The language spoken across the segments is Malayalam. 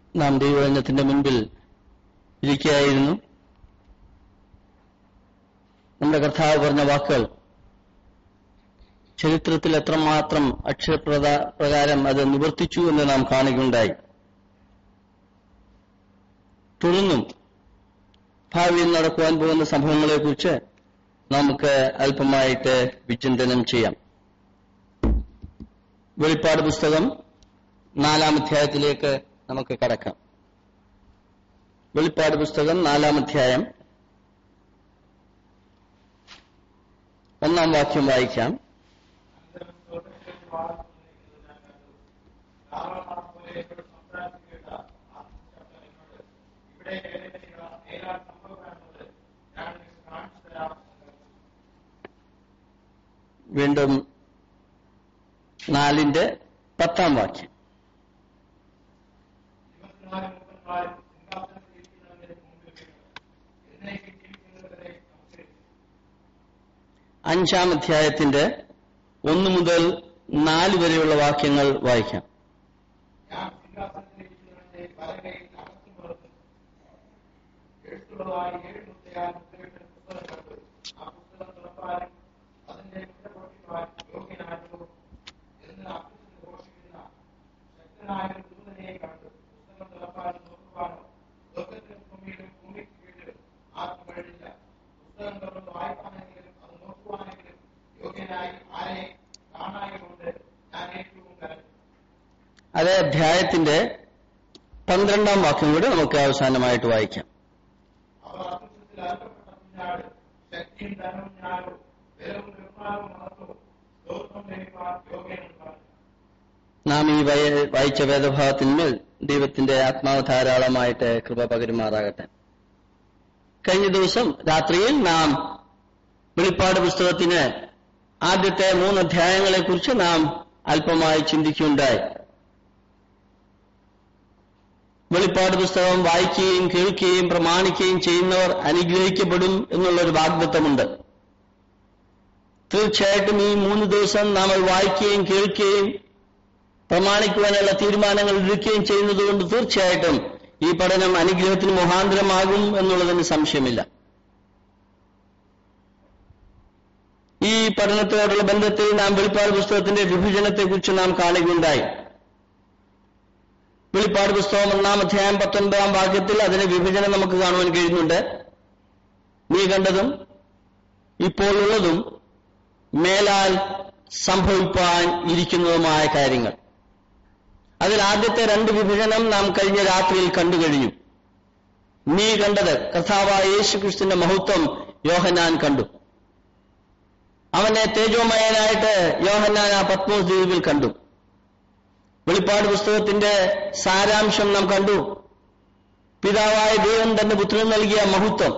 നാം ദൈവവചനത്തിന്റെ മുൻപിൽ ഇരിക്കുകയായിരുന്നു നമ്മുടെ കർത്താവ് പറഞ്ഞ വാക്കുകൾ ചരിത്രത്തിൽ എത്രമാത്രം അക്ഷരപ്രദ പ്രകാരം അത് നിവർത്തിച്ചു എന്ന് നാം കാണുകയുണ്ടായി തുടർന്നും ഭാവിയിൽ നടക്കുവാൻ പോകുന്ന സംഭവങ്ങളെക്കുറിച്ച് നമുക്ക് അല്പമായിട്ട് വിചിന്തനം ചെയ്യാം വെളിപ്പാട് പുസ്തകം നാലാം അധ്യായത്തിലേക്ക് നമുക്ക് കടക്കാം വെളിപ്പാട് പുസ്തകം നാലാം അധ്യായം ഒന്നാം വാക്യം വായിക്കാം വീണ്ടും നാലിന്റെ പത്താം വാക്യം അഞ്ചാം അധ്യായത്തിന്റെ ഒന്ന് മുതൽ നാല് വരെയുള്ള വാക്യങ്ങൾ വായിക്കാം അതേ അധ്യായത്തിന്റെ പന്ത്രണ്ടാം വാക്യം കൂടെ നമുക്ക് അവസാനമായിട്ട് വായിക്കാം നാം ഈ വയ- വായിച്ച വേദഭാഗത്തിന്മേൽ ദൈവത്തിന്റെ ആത്മാവ് ധാരാളമായിട്ട് കൃപ പകരുമാറാകട്ടെ കഴിഞ്ഞ ദിവസം രാത്രിയിൽ നാം വെളിപ്പാട് പുസ്തകത്തിന് ആദ്യത്തെ മൂന്ന് അധ്യായങ്ങളെക്കുറിച്ച് നാം അല്പമായി ചിന്തിക്കുകയുണ്ടായി വെളിപ്പാട് പുസ്തകം വായിക്കുകയും കേൾക്കുകയും പ്രമാണിക്കുകയും ചെയ്യുന്നവർ അനുഗ്രഹിക്കപ്പെടും എന്നുള്ളൊരു വാഗ്ദത്തമുണ്ട് തീർച്ചയായിട്ടും ഈ മൂന്ന് ദിവസം നാം അത് വായിക്കുകയും കേൾക്കുകയും പ്രമാണിക്കുവാനുള്ള തീരുമാനങ്ങൾ എടുക്കുകയും ചെയ്യുന്നതുകൊണ്ട് തീർച്ചയായിട്ടും ഈ പഠനം അനുഗ്രഹത്തിന് മുഖാന്തരമാകും എന്നുള്ളതിന് സംശയമില്ല ഈ പഠനത്തോടുള്ള ബന്ധത്തിൽ നാം വെളിപ്പാട് പുസ്തകത്തിന്റെ വിഭജനത്തെക്കുറിച്ച് നാം കാണുകയുണ്ടായി വെളിപ്പാട് പുസ്തകം ഒന്നാം അധ്യായം പത്തൊൻപതാം വാക്യത്തിൽ അതിന്റെ വിഭജനം നമുക്ക് കാണുവാൻ കഴിയുന്നുണ്ട് നീ കണ്ടതും ഇപ്പോൾ ഉള്ളതും മേലാൽ സംഭവിപ്പാൻ ഇരിക്കുന്നതുമായ കാര്യങ്ങൾ അതിൽ ആദ്യത്തെ രണ്ട് വിഭജനം നാം കഴിഞ്ഞ രാത്രിയിൽ കണ്ടു കഴിഞ്ഞു നീ കണ്ടത് കർത്താവായ യേശുക്രിസ്തുവിന്റെ മഹത്വം യോഹന്നാൻ കണ്ടു അവനെ തേജോമയനായിട്ട് യോഹന്നാൻ ആ പത്മോസ് ദ്വീപിൽ കണ്ടു വെളിപ്പാട് പുസ്തകത്തിന്റെ സാരാംശം നാം കണ്ടു പിതാവായ ദൈവം തന്റെ പുത്രന് നൽകിയ മഹത്വം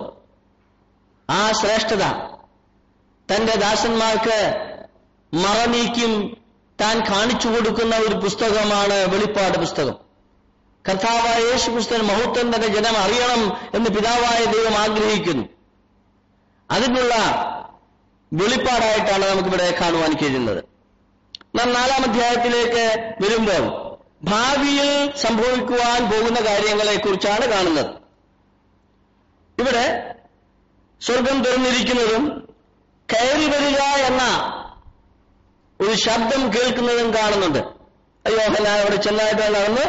ആ ശ്രേഷ്ഠത തന്റെ ദാസന്മാർക്ക് മറനീക്കും താൻ കാണിച്ചു കൊടുക്കുന്ന ഒരു പുസ്തകമാണ് വെളിപ്പാട് പുസ്തകം കർത്താവായ യേശു ക്രിസ്തുവിന് മഹത്വം തന്റെ ജനം അറിയണം എന്ന് പിതാവായ ദൈവം ആഗ്രഹിക്കുന്നു അതിനുള്ള വെളിപ്പാടായിട്ടാണ് നമുക്കിവിടെ കാണുവാൻ കഴിയുന്നത് നാം നാലാം അധ്യായത്തിലേക്ക് വരുമ്പോൾ ഭാവിയിൽ സംഭവിക്കുവാൻ പോകുന്ന കാര്യങ്ങളെ കുറിച്ചാണ് കാണുന്നത് ഇവിടെ സ്വർഗം തുറന്നിരിക്കുന്നതും കയറി വരിക എന്ന ഒരു ശബ്ദം കേൾക്കുന്നതും കാണുന്നുണ്ട് അയ്യോ ഞാൻ അവിടെ ചെന്നായിട്ട് നടന്നു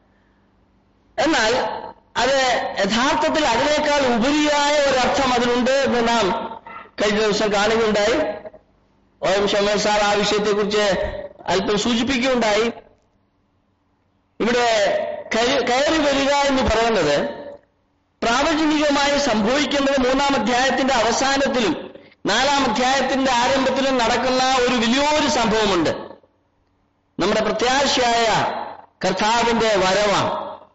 എന്നാൽ അത് യഥാർത്ഥത്തിൽ അതിനേക്കാൾ ഉപരിയായ ഒരർത്ഥം അതിനുണ്ട് എന്ന് നാം കഴിഞ്ഞ ദിവസം കാണുകയുണ്ടായി ഒ എം ഷമേർ സാർ ആ വിഷയത്തെക്കുറിച്ച് അല്പം സൂചിപ്പിക്കുകയുണ്ടായി ഇവിടെ കയ- കയറി വരിക എന്ന് പറയുന്നത് പ്രാവചനികമായി സംഭവിക്കേണ്ടത് മൂന്നാം അധ്യായത്തിന്റെ അവസാനത്തിലും നാലാം അധ്യായത്തിന്റെ ആരംഭത്തിലും നടക്കുന്ന ഒരു വലിയൊരു സംഭവമുണ്ട് നമ്മുടെ പ്രത്യാശയായ കർത്താവിന്റെ വരവാണ്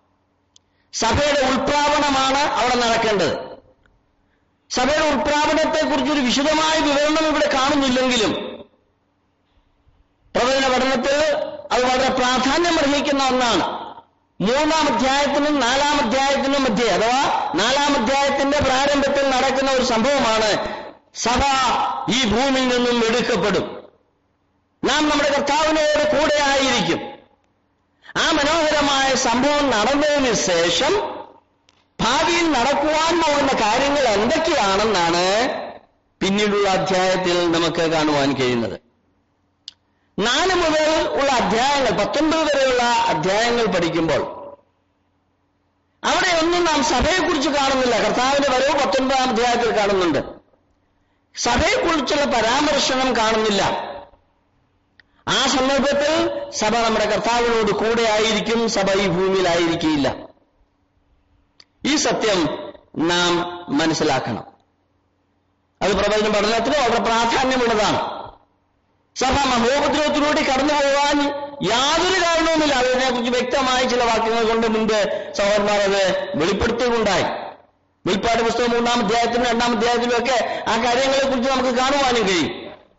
സഭയുടെ ഉൾപ്രാവണമാണ് അവിടെ നടക്കേണ്ടത് സഭയുടെ ഉൾപ്രാവണത്തെക്കുറിച്ചൊരു വിശദമായ വിവരണം ഇവിടെ കാണുന്നില്ലെങ്കിലും പ്രവചന പഠനത്തിൽ അത് വളരെ പ്രാധാന്യം അർഹിക്കുന്ന ഒന്നാണ് മൂന്നാം അധ്യായത്തിനും നാലാം അധ്യായത്തിനും മധ്യേ അഥവാ നാലാം അധ്യായത്തിന്റെ പ്രാരംഭത്തിൽ നടക്കുന്ന ഒരു സംഭവമാണ് സഭ ഈ ഭൂമിയിൽ നിന്നും എടുക്കപ്പെടും നാം നമ്മുടെ കർത്താവിനോട് കൂടെ ആയിരിക്കും ആ മനോഹരമായ സംഭവം നടന്നതിന് ശേഷം ഭാവിയിൽ നടക്കുവാൻ പോകുന്ന കാര്യങ്ങൾ എന്തൊക്കെയാണെന്നാണ് പിന്നീടുള്ള അധ്യായത്തിൽ നമുക്ക് കാണുവാൻ കഴിയുന്നത് നാല് മുതൽ ഉള്ള അധ്യായങ്ങൾ പത്തൊൻപത് വരെയുള്ള അധ്യായങ്ങൾ പഠിക്കുമ്പോൾ അവിടെ ഒന്നും നാം സഭയെക്കുറിച്ച് കാണുന്നില്ല കർത്താവിന്റെ വരവ് പത്തൊൻപതാം അധ്യായത്തിൽ കാണുന്നുണ്ട് സഭയെക്കുറിച്ചുള്ള പരാമർശനം കാണുന്നില്ല ആ സന്ദർഭത്തിൽ സഭ നമ്മുടെ കർത്താവിനോട് കൂടെ ആയിരിക്കും സഭ ഈ ഭൂമിയിലായിരിക്കില്ല ഈ സത്യം നാം മനസ്സിലാക്കണം അത് പ്രവചന പഠനത്തിന് വളരെ പ്രാധാന്യമുള്ളതാണ് സഭ മഹോപദ്രവത്തിലൂടെ കടന്നു പോകാൻ യാതൊരു കാരണവുമില്ല അതിനെക്കുറിച്ച് വ്യക്തമായ ചില വാക്യങ്ങൾ കൊണ്ട് മുൻപ് സഹോദരന്മാർ അത് വെളിപ്പെടുത്തുകയുണ്ടായി വിൽപ്പാട് പുസ്തകം മൂന്നാം അധ്യായത്തിലും രണ്ടാം അധ്യായത്തിലും ഒക്കെ ആ കാര്യങ്ങളെക്കുറിച്ച് നമുക്ക് കാണുവാനും കഴിയും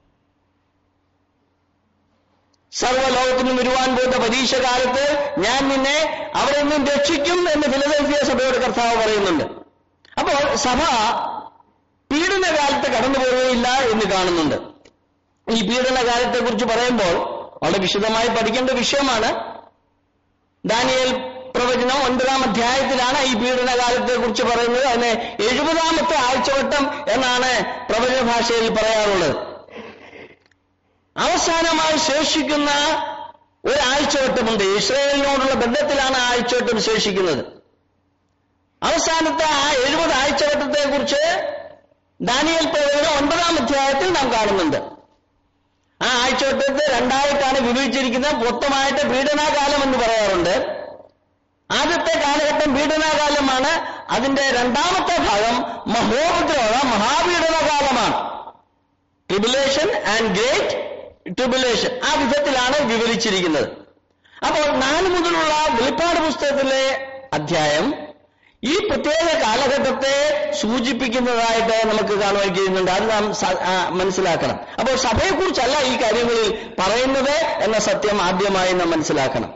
സർവ്വലോകത്തിനും വരുവാൻ പോകുന്ന പരീക്ഷ കാലത്ത് ഞാൻ നിന്നെ അവിടെ നിന്നും രക്ഷിക്കും എന്ന് ഫിലദൽഫിയ സഭയോട് കർത്താവ് പറയുന്നുണ്ട് അപ്പോൾ സഭ പീഡനകാലത്ത് കടന്നു പോവുകയില്ല എന്ന് കാണുന്നുണ്ട് ഈ പീഡനകാലത്തെ കുറിച്ച് പറയുമ്പോൾ വളരെ വിശദമായി പഠിക്കേണ്ട വിഷയമാണ് ദാനിയേൽ പ്രവചനം ഒൻപതാം അധ്യായത്തിലാണ് ഈ പീഡനകാലത്തെ കുറിച്ച് പറയുന്നത് അതിന് എഴുപതാമത്തെ ആഴ്ചവട്ടം എന്നാണ് പ്രവചന ഭാഷയിൽ പറയാറുള്ളത് അവസാനമായി ശേഷിക്കുന്ന ഒരു ആഴ്ചവട്ടമുണ്ട് ഇസ്രയേലിനോടുള്ള ബന്ധത്തിലാണ് ആ ആഴ്ചവട്ടം ശേഷിക്കുന്നത് അവസാനത്തെ ആ എഴുപത് ആഴ്ചവട്ടത്തെ കുറിച്ച് ദാനിയൽ പ്രവചനം ഒൻപതാം അധ്യായത്തിൽ നാം കാണുന്നുണ്ട് ആ ആഴ്ചവട്ടത്തെ രണ്ടായിട്ടാണ് വിഭജിച്ചിരിക്കുന്നത് മൊത്തമായിട്ട് പീഡനാകാലം എന്ന് പറയാറുണ്ട് ആദ്യത്തെ കാലഘട്ടം പീഡനാകാലമാണ് അതിന്റെ രണ്ടാമത്തെ ഭാഗം മഹോപദ്രവ മഹാപീഡനകാലമാണ് ട്രിബുലേഷൻ ആൻഡ് ഗ്രേറ്റ് ട്രിബുലേഷൻ ആ വിധത്തിലാണ് വിവരിച്ചിരിക്കുന്നത് അപ്പോൾ നാല് മുതലുള്ള വെളിപ്പാട് പുസ്തകത്തിലെ അധ്യായം ഈ പ്രത്യേക കാലഘട്ടത്തെ സൂചിപ്പിക്കുന്നതായിട്ട് നമുക്ക് കാണുവാൻ കഴിയുന്നുണ്ട് അത് നാം സ- ആ, മനസ്സിലാക്കണം അപ്പോൾ സഭയെക്കുറിച്ചല്ല ഈ കാര്യങ്ങളിൽ പറയുന്നത് എന്ന സത്യം ആദ്യമായി നാം മനസ്സിലാക്കണം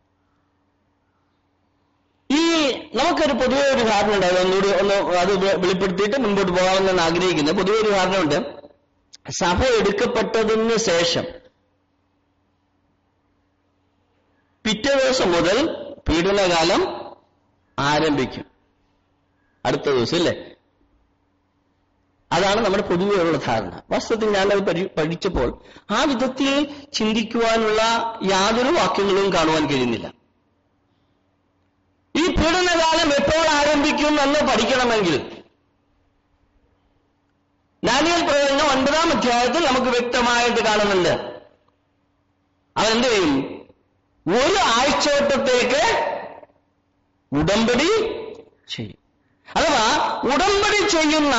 ഈ നമുക്കൊരു പൊതുവെ ഒരു ധാരണ ഉണ്ട് അതൊന്നുകൂടി ഒന്ന് അത് വെ- വെളിപ്പെടുത്തിയിട്ട് മുൻപോട്ട് പോകാമെന്ന് ഞാൻ ആഗ്രഹിക്കുന്നത് പൊതുവെ ഒരു ധാരണയുണ്ട് സഭ എടുക്കപ്പെട്ടതിന് ശേഷം പിറ്റേ ദിവസം മുതൽ പീഡനകാലം ആരംഭിക്കും അടുത്ത ദിവസം ഇല്ലേ അതാണ് നമ്മുടെ പൊതുവെയുള്ള ധാരണ വാസ്തവത്തിൽ ഞാനത് പരി- പഠിച്ചപ്പോൾ ആ വിധത്തിൽ ചിന്തിക്കുവാനുള്ള യാതൊരു വാക്യങ്ങളും കാണുവാൻ കഴിയുന്നില്ല ഈ പീഡനകാലം എപ്പോൾ ആരംഭിക്കും എന്ന് പഠിക്കണമെങ്കിൽ ദാനിയൽ പ്രവചനം ഒൻപതാം അധ്യായത്തിൽ നമുക്ക് വ്യക്തമായിട്ട് കാണുന്നുണ്ട് അവൻ എന്ത് ചെയ്യും ഒരു ആഴ്ചവട്ടത്തേക്ക് ഉടമ്പടി ചെയ്യും അഥവാ ഉടമ്പടി ചെയ്യുന്ന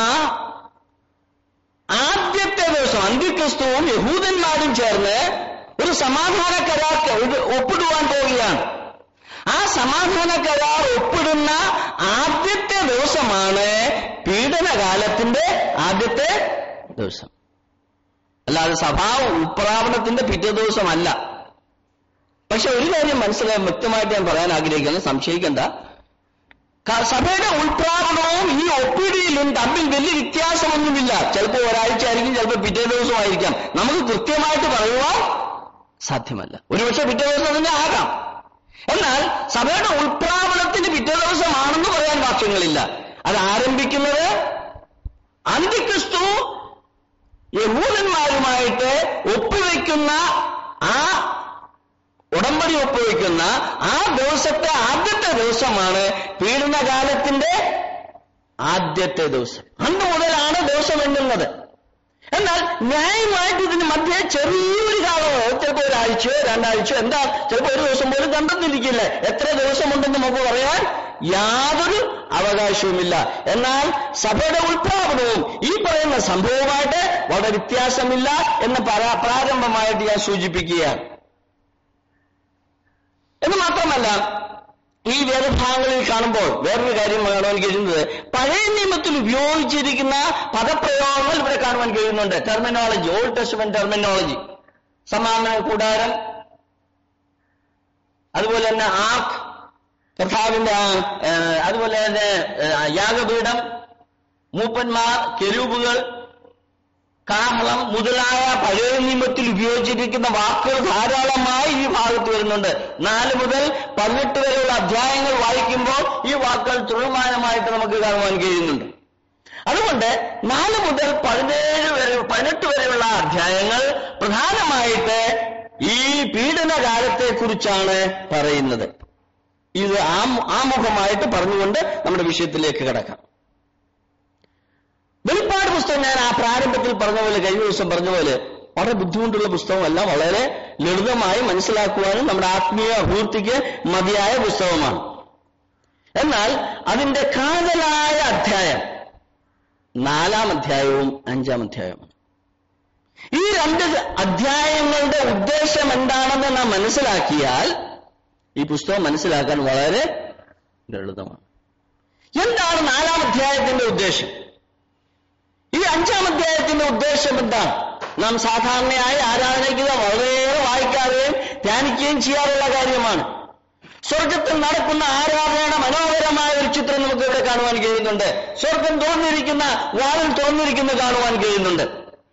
ആദ്യത്തെ ദിവസം അന്ത്യക്രിസ്തുവും യഹൂദന്മാരും ചേർന്ന് ഒരു സമാധാന കരാർ ഇത് ഒപ്പിടുവാൻ പോവുകയാണ് ആ സമാധാന കരാർ ഒപ്പിടുന്ന ആദ്യത്തെ ദിവസമാണ് പീഡനകാലത്തിന്റെ ആദ്യത്തെ ദിവസം അല്ലാതെ സഭാ ഉത്പ്രാപണത്തിന്റെ പിറ്റേ ദിവസമല്ല പക്ഷെ ഒരു കാര്യം മനസ്സിലായി വ്യക്തമായിട്ട് ഞാൻ പറയാൻ ആഗ്രഹിക്കുന്നത് സംശയിക്കണ്ട ക- സഭയുടെ ഉൾപ്രാപണവും ഈ ഒപ്പിടിയിലും തമ്മിൽ വലിയ വ്യത്യാസമൊന്നുമില്ല ചിലപ്പോൾ ഒരാഴ്ച ആയിരിക്കും ചിലപ്പോൾ പിറ്റേ ദിവസമായിരിക്കാം നമുക്ക് കൃത്യമായിട്ട് പറയുവാൻ സാധ്യമല്ല ഒരുപക്ഷെ പിറ്റേ ദിവസം തന്നെ ആകാം എന്നാൽ സഭയുടെ ഉൾപ്രാപണത്തിന് പിറ്റേ ദിവസമാണെന്ന് പറയാൻ വാക്യങ്ങളില്ല അത് ആരംഭിക്കുന്നത് അന്തിക്രിസ്തു യഹൂദന്മാരുമായിട്ട് ഒപ്പുവെക്കുന്ന ആ ഉടമ്പടി ഒപ്പുവെക്കുന്ന ആ ദിവസത്തെ ആദ്യത്തെ ദിവസമാണ് പീഡനകാലത്തിന്റെ ആദ്യത്തെ ദിവസം അന്ന് മുതലാണ് ദിവസം എണ്ണുന്നത് എന്നാൽ ന്യായമായിട്ട് ഇതിന് മധ്യേ ചെറിയൊരു കാലമോ ചിലപ്പോൾ ഒരാഴ്ചയോ രണ്ടാഴ്ചയോ എന്താ ചിലപ്പോൾ ഒരു ദിവസം പോലും കണ്ടെന്നിരിക്കില്ല എത്ര ദിവസമുണ്ടെന്ന് നമുക്ക് പറയാൻ യാതൊരു അവകാശവുമില്ല എന്നാൽ സഭയുടെ ഉത്പാദനവും ഈ പറയുന്ന സംഭവവുമായിട്ട് വളരെ വ്യത്യാസമില്ല എന്ന് പരാ- പ്രാരംഭമായിട്ട് ഞാൻ സൂചിപ്പിക്കുകയാണ് എന്ന് മാത്രമല്ല ഈ വേദഭാഗങ്ങളിൽ കാണുമ്പോൾ വേറൊരു കാര്യം കാണുവാൻ കഴിയുന്നത് പഴയ നിയമത്തിൽ ഉപയോഗിച്ചിരിക്കുന്ന പദപ്രയോഗങ്ങൾ ഇവിടെ കാണുവാൻ കഴിയുന്നുണ്ട് ടെർമിനോളജി ഓൾഡ് ടെസ്റ്റ്മെന്റ് ടെർമിനോളജി സമാന കൂടാരം അതുപോലെ തന്നെ ആർക്ക് കർത്താവിന്റെ ആ, ഏ, അതുപോലെ തന്നെ ഏ, യാഗപീഠം മൂപ്പന്മാർ കെരൂബുകൾ കാഹളം മുതലായ പഴയ നിയമത്തിൽ ഉപയോഗിച്ചിരിക്കുന്ന വാക്കുകൾ ധാരാളമായി ഈ ഭാഗത്ത് വരുന്നുണ്ട് നാല് മുതൽ പതിനെട്ട് വരെയുള്ള അധ്യായങ്ങൾ വായിക്കുമ്പോൾ ഈ വാക്കുകൾ തുടർമാനമായിട്ട് നമുക്ക് കാണുവാൻ കഴിയുന്നുണ്ട് അതുകൊണ്ട് നാല് മുതൽ പതിനേഴ് വരെ പതിനെട്ട് വരെയുള്ള അധ്യായങ്ങൾ പ്രധാനമായിട്ട് ഈ പീഡനകാലത്തെ കുറിച്ചാണ് പറയുന്നത് ഇത് ആം- ആമുഖമായിട്ട് പറഞ്ഞുകൊണ്ട് നമ്മുടെ വിഷയത്തിലേക്ക് കിടക്കാം വെളിപ്പാട് പുസ്തകം ഞാൻ ആ പ്രാരംഭത്തിൽ പറഞ്ഞ പോലെ കഴിഞ്ഞ ദിവസം പറഞ്ഞ പോലെ വളരെ ബുദ്ധിമുട്ടുള്ള പുസ്തകമല്ല വളരെ ലളിതമായി മനസ്സിലാക്കുവാനും നമ്മുടെ ആത്മീയ അഭിവൃദ്ധിക്ക് മതിയായ പുസ്തകമാണ് എന്നാൽ അതിന്റെ കാതലായ അധ്യായം നാലാം അധ്യായവും അഞ്ചാം അധ്യായവും ഈ രണ്ട് അധ്യായങ്ങളുടെ ഉദ്ദേശം എന്താണെന്ന് നാം മനസ്സിലാക്കിയാൽ ഈ പുസ്തകം മനസ്സിലാക്കാൻ വളരെ ലളിതമാണ് എന്താണ് നാലാം അധ്യായത്തിന്റെ ഉദ്ദേശം ഈ അഞ്ചാം അധ്യായത്തിന്റെ ഉദ്ദേശം എന്താണ് നാം സാധാരണയായി ആരാധനയ്ക്ക് വളരെയേറെ വായിക്കാതെയും ധ്യാനിക്കുകയും ചെയ്യാറുള്ള കാര്യമാണ് സ്വർഗത്തിൽ നടക്കുന്ന ആരാധനയുടെ മനോഹരമായ ഒരു ചിത്രം നമുക്ക് ഇവിടെ കാണുവാൻ കഴിയുന്നുണ്ട് സ്വർഗം തുറന്നിരിക്കുന്ന വാതിൽ തുറന്നിരിക്കുന്ന കാണുവാൻ കഴിയുന്നുണ്ട്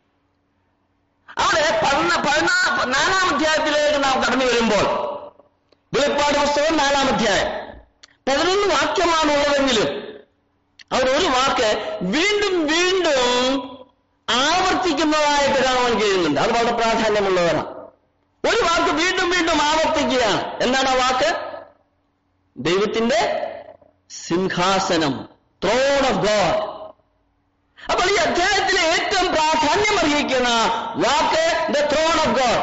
അവിടെ പതിന പതിനാ നാലാം അധ്യായത്തിലേക്ക് നാം കടന്നു വരുമ്പോൾ വെളിപ്പാട് പുസ്തകം നാലാം അധ്യായം പതിനൊന്ന് വാക്യമാണ് ഉള്ളതെങ്കിലും അവിടെ ഒരു വാക്ക് വീണ്ടും വീണ്ടും ആവർത്തിക്കുന്നതായിട്ട് കാണുവാൻ കഴിയുന്നുണ്ട് അത് വളരെ പ്രാധാന്യമുള്ളവരാണ് ഒരു വാക്ക് വീണ്ടും വീണ്ടും ആവർത്തിക്കുകയാണ് എന്താണ് ആ വാക്ക് ദൈവത്തിന്റെ സിംഹാസനം ത്രോൺ ഓഫ് ഗോഡ് അപ്പോൾ ഈ അധ്യായത്തിലെ ഏറ്റവും പ്രാധാന്യം അറിയിക്കുന്ന വാക്ക് ദ ത്രോൺ ഓഫ് ഗോഡ്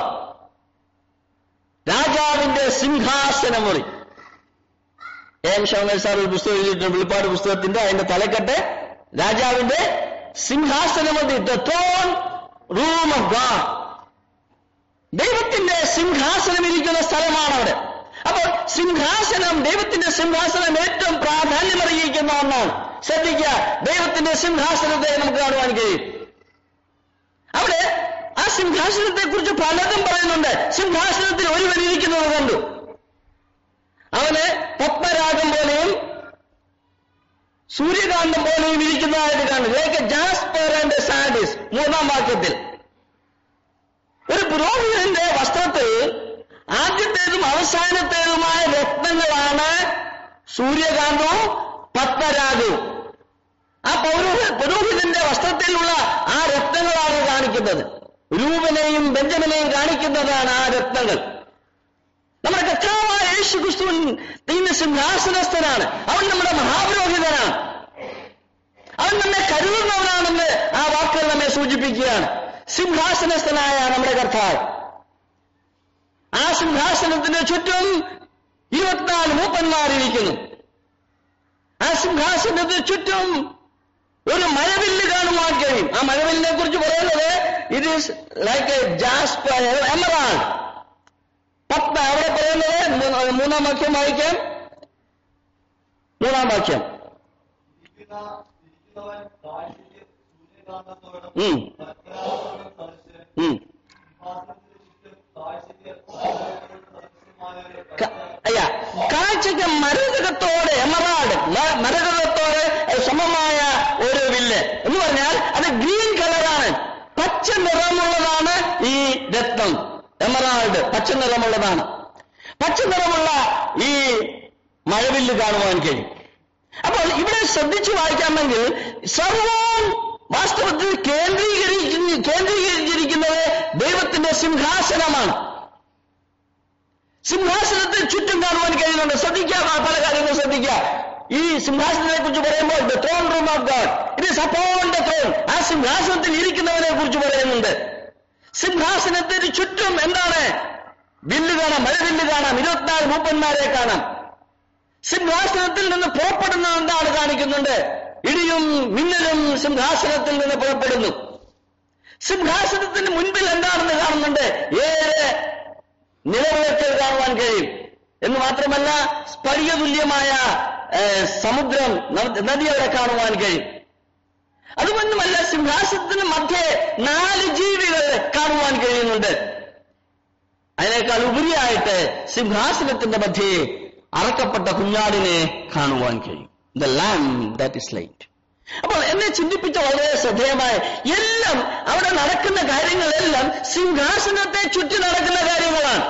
രാജാവിന്റെ സിംഹാസനമുറി എം ഷോമേൽ സാർ ഒരു പുസ്തകം എഴുതിയിട്ടുണ്ട് വെളിപ്പാട് പുസ്തകത്തിന്റെ അതിന്റെ തലക്കെട്ട് രാജാവിന്റെ സിംഹാസനമുറി the throne room of God ദൈവത്തിന്റെ സിംഹാസനം ഇരിക്കുന്ന സ്ഥലമാണ് അവിടെ അപ്പോൾ സിംഹാസനം ദൈവത്തിന്റെ സിംഹാസനം ഏറ്റവും പ്രാധാന്യം അറിയിക്കുന്ന ഒന്നാണ് ശ്രദ്ധിക്കുക ദൈവത്തിന്റെ സിംഹാസനത്തെ നമുക്ക് കാണുവാൻ കഴിയും അവിടെ ആ സിംഹാസനത്തെ കുറിച്ച് പലതും പറയുന്നുണ്ട് സിംഹാസനത്തിൽ ഒരുവൻ ഇരിക്കുന്നത് കണ്ടു അവന് പത്മരാഗം പോലെയും സൂര്യകാന്തം പോലെയും ഇരിക്കുന്നതായിട്ട് കാണും ലൈക്ക് ജാസ്പർ ആൻഡ് സാഡിസ് മൂന്നാം വാക്യത്തിൽ ഒരു പുരോഹിതന്റെ വസ്ത്രത്തിൽ ആദ്യത്തേതും അവസാനത്തേതുമായ രത്നങ്ങളാണ് സൂര്യകാന്തവും പത്മരാഗവും ആ പൗരോഹി പുരോഹിതന്റെ വസ്ത്രത്തിലുള്ള ആ രത്നങ്ങളാണ് കാണിക്കുന്നത് രൂപനെയും ബെഞ്ചമിനെയും കാണിക്കുന്നതാണ് ആ രത്നങ്ങൾ നമ്മുടെ കർത്താവായ യേശു ക്രിസ്തുവിൻ ഇന്ന് സിംഹാസനസ്ഥനാണ് അവൻ നമ്മുടെ മഹാപുരോഹിതനാണ് അവൻ നമ്മെ കരുതുന്നവനാണെന്ന് ആ വാക്കുകൾ നമ്മെ സൂചിപ്പിക്കുകയാണ് സിംഹാസനസ്ഥനായ നമ്മുടെ കർത്താവ് ആ സിംഹാസനത്തിന് ചുറ്റും ഇരുപത്തിനാല് മൂപ്പന്മാരിരിക്കുന്നു ആ സിംഹാസനത്തിന് ചുറ്റും ഒരു മഴവില്ല് കാണുവാൻ കഴിയും ആ മഴവില്ലിനെ കുറിച്ച് പറയുന്നത് it is like a jasper emerald പത്മ അവിടെ പറയുന്നത് മൂന്ന് മൂന്നാം വാക്യം വായിക്കാം മൂന്നാം വാക്യം ഇരിക്കുന്ന ഇരിക്കുന്നവൻ കാഴ്ചയ്ക്ക് സൂര്യകാന്തത്തോടും ഉം, പത്മരാഗത്തോടും സദൃശൻ ഉം. സിംഹാസനത്തിന് ചുറ്റും കാഴ്ചയ്ക്ക് സൂര്യകാന്തത്തോടും സദൃശമായ ഒരു ക- അയ്യ കാഴ്ചയ്ക്ക് മരകതത്തോട് എമറാഡ് മ- മരകതത്തോട് സമമായ ഒരു വില്ല് എന്ന് പറഞ്ഞാൽ അത് ഗ്രീൻ കളറാണ് പച്ച നിറമുള്ളതാണ് ഈ രത്നം എമറാൾഡ് പച്ച നിറമുള്ളതാണ് പച്ച നിറമുള്ള ഈ മഴവില്ല് കാണുവാൻ കഴിയും അപ്പോൾ ഇവിടെ ശ്രദ്ധിച്ചു വായിക്കാമെങ്കിൽ സർവവും വാസ്തവത്തിൽ കേന്ദ്രീകരിക്കുന്ന കേന്ദ്രീകരിച്ചിരിക്കുന്നത് ദൈവത്തിന്റെ സിംഹാസനമാണ് സിംഹാസനത്തിൽ ചുറ്റും കാണുവാൻ കഴിയുന്നുണ്ട് ശ്രദ്ധിക്കുക പല കാര്യങ്ങൾ ശ്രദ്ധിക്കുക ഈ സിംഹാസനത്തെ കുറിച്ച് പറയുമ്പോൾ the throne room of God it is upon the throne ആ സിംഹാസനത്തിൽ ഇരിക്കുന്നവനെ കുറിച്ച് പറയുന്നുണ്ട് സിംഹാസനത്തിന് ചുറ്റും എന്താണ് വില്ല് കാണാം മഴവില്ല് കാണാം ഇരുപത്തിനാല് മൂപ്പന്മാരെ കാണാം സിംഹാസനത്തിൽ നിന്ന് പുറപ്പെടുന്നത് എന്താണ് കാണിക്കുന്നുണ്ട് ഇടിയും മിന്നലും സിംഹാസനത്തിൽ നിന്ന് പുറപ്പെടുന്നു സിംഹാസനത്തിന് മുൻപിൽ എന്താണെന്ന് കാണുന്നുണ്ട് ഏഴ് നിലവിളക്കൽ കാണുവാൻ കഴിയും എന്ന് മാത്രമല്ല സ്ഫടികതുല്യമായ ഏഹ്, സമുദ്രം ന- നദി അവിടെ കാണുവാൻ കഴിയും അതുകൊണ്ടുമല്ല സിംഹാസനത്തിന് മധ്യേ നാല് ജീവികൾ കാണുവാൻ കഴിയുന്നുണ്ട് അതിനേക്കാൾ ഉപരിയായിട്ട് സിംഹാസനത്തിന്റെ മധ്യേ അറക്കപ്പെട്ട കുഞ്ഞാടിനെ കാണുവാൻ കഴിയും the lamb that is light അപ്പോൾ എന്നെ ചിന്തിപ്പിച്ച വളരെ ശ്രദ്ധേയമായ എല്ലാം അവിടെ നടക്കുന്ന കാര്യങ്ങളെല്ലാം സിംഹാസനത്തെ ചുറ്റി നടക്കുന്ന കാര്യങ്ങളാണ്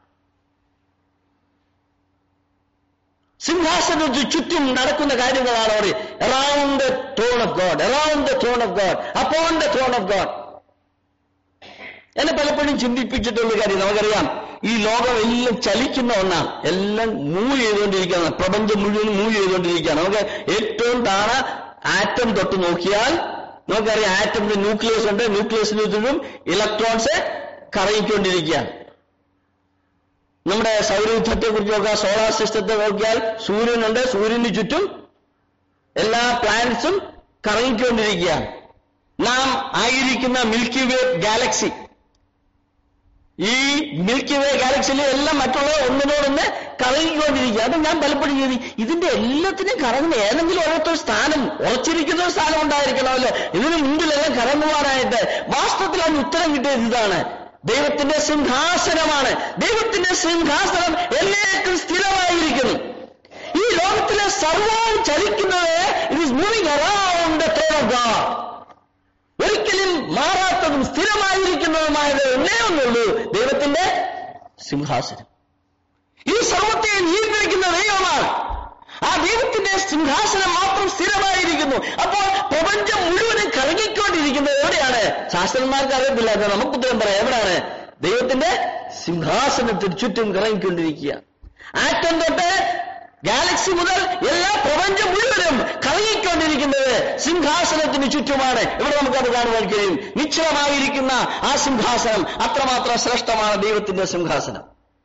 സിംഹാസനത്തിന് ചുറ്റും നടക്കുന്ന കാര്യങ്ങളാണ് അവിടെ around the throne of God around the throne of God upon the throne of God എന്നെ പലപ്പോഴും ചിന്തിപ്പിച്ചിട്ടുള്ള കാര്യം നമുക്കറിയാം ഈ ലോകം എല്ലാം ചലിക്കുന്ന ഒന്നാണ് എല്ലാം മൂവ് ചെയ്തുകൊണ്ടിരിക്കുകയാണ് പ്രപഞ്ചം മുഴുവൻ മൂവ് ചെയ്തുകൊണ്ടിരിക്കുകയാണ് നമുക്ക് ഏറ്റവും താഴെ ആറ്റം തൊട്ട് നോക്കിയാൽ നമുക്കറിയാം ആറ്റമിന്റെ ന്യൂക്ലിയസ് ഉണ്ട് ന്യൂക്ലിയസിന് ചുറ്റും ഇലക്ട്രോൺസ് കറങ്ങിക്കൊണ്ടിരിക്കുകയാണ് നമ്മുടെ സൗരയുദ്ധത്തെ കുറിച്ച് നോക്കാം സോളാർ സിസ്റ്റത്തെ നോക്കിയാൽ സൂര്യനുണ്ട് സൂര്യന് ചുറ്റും എല്ലാ പ്ലാനറ്റ്സും കറങ്ങിക്കൊണ്ടിരിക്കുകയാണ് നാം ആയിരിക്കുന്ന മിൽക്കി വേ ഗാലക്സി ഈ മിൽക്കി വേ ഗാലക്സിയിലെ എല്ലാം മറ്റുള്ള ഒന്നിനോടൊന്ന് കറങ്ങിക്കൊണ്ടിരിക്കുക അത് ഞാൻ പലപ്പോഴും ചെയ്തു ഇതിന്റെ എല്ലാത്തിനും കറങ്ങുന്ന ഏതെങ്കിലും ഓരോരുത്തർ സ്ഥാനം ഉറച്ചിരിക്കുന്ന ഒരു സ്ഥാനം ഉണ്ടായിരിക്കണമല്ലോ ഇതിന് മുമ്പിലെല്ലാം കറങ്ങുവാനായിട്ട് വാസ്തവത്തിൽ അതിന് ഉത്തരം കിട്ടിയത് ഇതാണ് ദൈവത്തിന്റെ സിംഹാസനമാണ് ദൈവത്തിന്റെ സിംഹാസനം എന്നേക്കും സ്ഥിരമായിരിക്കുന്നു ഈ ലോകത്തിലെ സർവവും ചലിക്കുന്നത് it is moving around the throne of God. ഒരിക്കലും മാറാത്തതും സ്ഥിരമായിരിക്കുന്നതുമായത് ഒന്നേ ഒന്നുള്ളൂ ദൈവത്തിന്റെ സിംഹാസനം ഈ സർവത്തെ നിയന്ത്രിക്കുന്ന ദൈവമാണ് ആ ദൈവത്തിന്റെ സിംഹാസനം മാത്രം സ്ഥിരമായിരിക്കുന്നു അപ്പോൾ പ്രപഞ്ചം മുഴുവനും കറങ്ങിക്കൊണ്ടിരിക്കുന്നത് എവിടെയാണ് ശാസ്ത്രന്മാർക്ക് അറിയത്തില്ല അത് നമുക്ക് ഉത്തരം പറയാം എവിടെയാണ് ദൈവത്തിന്റെ സിംഹാസനത്തിന് ചുറ്റും കറങ്ങിക്കൊണ്ടിരിക്കുക ആറ്റം തൊട്ട് ഗാലക്സി മുതൽ എല്ലാ പ്രപഞ്ചം മുഴുവനും കറങ്ങിക്കൊണ്ടിരിക്കുന്നത് സിംഹാസനത്തിന് ചുറ്റുമാണ് ഇവിടെ നമുക്കത് കാണുവാൻ കഴിയും നിശ്ചലമായിരിക്കുന്ന ആ സിംഹാസനം അത്രമാത്രം ശ്രേഷ്ഠമാണ് ദൈവത്തിന്റെ സിംഹാസനം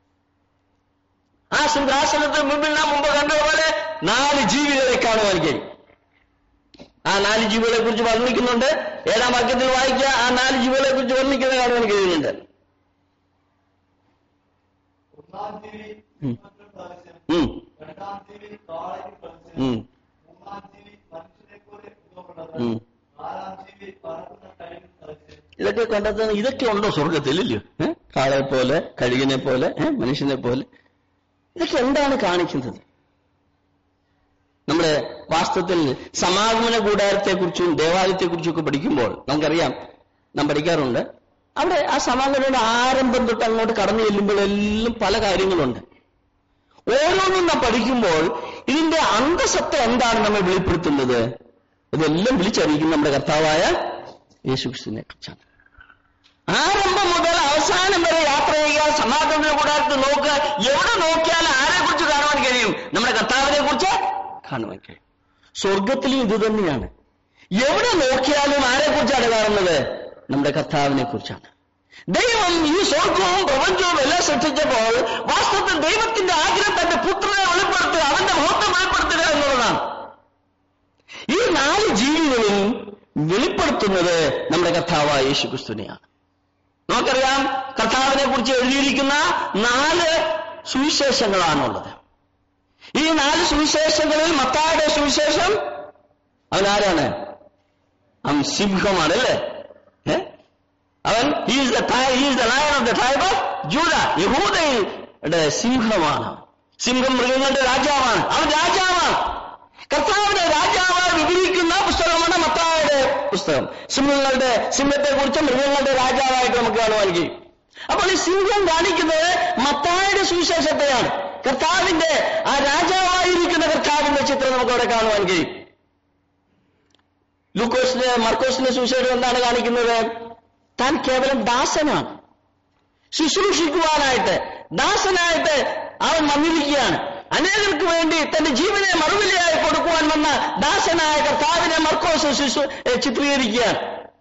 ആ സിംഹാസനത്തിന് മുമ്പിൽ നാം മുമ്പ് കണ്ടതുപോലെ നാല് ജീവികളെ കാണുവാൻ കഴിയും ആ നാല് ജീവികളെ കുറിച്ച് വർണ്ണിക്കുന്നുണ്ട് ഏഴാം വാക്യത്തിൽ വായിക്കുക ആ നാല് ജീവികളെ കുറിച്ച് വർണ്ണിക്കുന്നത് കാണുവാൻ കഴിയുന്നുണ്ട് ഒന്നാം ജീവി ഉം. സിംഹത്തിന് സദൃശൻ ഉം, രണ്ടാം ജീവി കാളയ്ക്ക് സദൃശൻ ഉം, മൂന്നാം ജീവി മനുഷ്യനെ പോലെ രൂപപ്പെട്ടത് ഉം. നാലാം ജീവി പറക്കുന്ന കഴുകിന് സദൃശൻ ഇതൊക്കെ കണ്ടെത്തുന്ന ഇതൊക്കെ ഉണ്ടോ സ്വർഗത്തിൽ ഇല്ലയോ ഏ? കാളെ പോലെ കഴുകിനെ പോലെ ഏ? മനുഷ്യനെ പോലെ ഇതൊക്കെ എന്താണ് കാണിക്കുന്നത് നമ്മുടെ വാസ്തവത്തിൽ സമാഗമന കൂടാരത്തെക്കുറിച്ചും ദേവാലയത്തെക്കുറിച്ചും ഒക്കെ പഠിക്കുമ്പോൾ നമുക്കറിയാം നാം പഠിക്കാറുണ്ട് അവിടെ ആ സമാഗമനയുടെ ആരംഭം തൊട്ട് അങ്ങോട്ട് കടന്നു ചെല്ലുമ്പോഴെല്ലാം പല കാര്യങ്ങളുണ്ട് ഓരോന്നും നാം പഠിക്കുമ്പോൾ ഇതിന്റെ അന്തസത്ത എന്താണ് നമ്മെ വെളിപ്പെടുത്തുന്നത് ഇതെല്ലാം വിളിച്ചറിയിക്കുന്ന നമ്മുടെ കർത്താവായ യേശുക്രിസ്തുവിനെ കുറിച്ചാണ് ആരംഭം മുതൽ അവസാനം വരെ യാത്ര ചെയ്യുക സമാഗമന കൂടാരത്തിൽ നോക്കുക എവിടെ നോക്കിയാൽ ആരെ കുറിച്ച് കാണുവാൻ കഴിയും നമ്മുടെ കർത്താവിനെ കുറിച്ച് കാണുവാൻ കഴിയും സ്വർഗത്തിലും ഇത് തന്നെയാണ് എവിടെ നോക്കിയാലും ആരെ കുറിച്ചാണ് കാണുന്നത് നമ്മുടെ കർത്താവിനെ കുറിച്ചാണ് ദൈവം ഈ സ്വർഗവും പ്രപഞ്ചവും എല്ലാം സൃഷ്ടിച്ചപ്പോൾ വാസ്തവത്തിൽ ദൈവത്തിന്റെ ആഗ്രഹം തന്റെ പുത്രനെ വെളിപ്പെടുത്തുക അവന്റെ മഹത്വം വെളിപ്പെടുത്തുക എന്നുള്ളതാണ് ഈ നാല് ജീവികളും വെളിപ്പെടുത്തുന്നത് നമ്മുടെ കർത്താവായ യേശു ക്രിസ്തുവിനെയാണ് നമുക്കറിയാം കർത്താവിനെ കുറിച്ച് എഴുതിയിരിക്കുന്ന നാല് സുവിശേഷങ്ങളാണുള്ളത് ഈ നാല് സുവിശേഷങ്ങളിൽ മത്തായുടെ സുവിശേഷം അവൻ ആരാണ് അവൻ സിംഹമാണ് അല്ലേ ഏ? അവൻ is the is the lion of the tribe of Judah യഹൂദയുടെ സിംഹമാണ് സിംഹം മൃഗങ്ങളുടെ രാജാവാണ് അവൻ രാജാവാണ് കർത്താവിനെ രാജാവായി വിവരിക്കുന്ന പുസ്തകമാണ് മത്തായുടെ പുസ്തകം സിംഹങ്ങളുടെ സിംഹത്തെ കുറിച്ച് മൃഗങ്ങളുടെ രാജാവായിട്ട് നമുക്ക് കാണുവാൻ കഴിയും അപ്പോൾ ഈ സിംഹം കാണിക്കുന്നത് മത്തായുടെ സുവിശേഷത്തെയാണ് കർത്താവിന്റെ ആ രാജാവായിരിക്കുന്ന കർത്താവിന്റെ ചിത്രം നമുക്ക് അവിടെ കാണുവാൻ കഴിയും ലൂക്കോസിന്റെ മർക്കോസിന്റെ സുവിശേഷം എന്താണ് കാണിക്കുന്നത് താൻ കേവലം ദാസനാണ് ശുശ്രൂഷിക്കുവാനായിട്ട് ദാസനായിട്ട് അവൻ വന്നിരിക്കുകയാണ് അനേകർക്ക് വേണ്ടി തന്റെ ജീവനെ മറുവിലയായി കൊടുക്കുവാൻ വന്ന ദാസനായ കർത്താവിനെ മർക്കോസ് ശുശ്രൂ ഏ, ചിത്രീകരിക്കുകയാണ്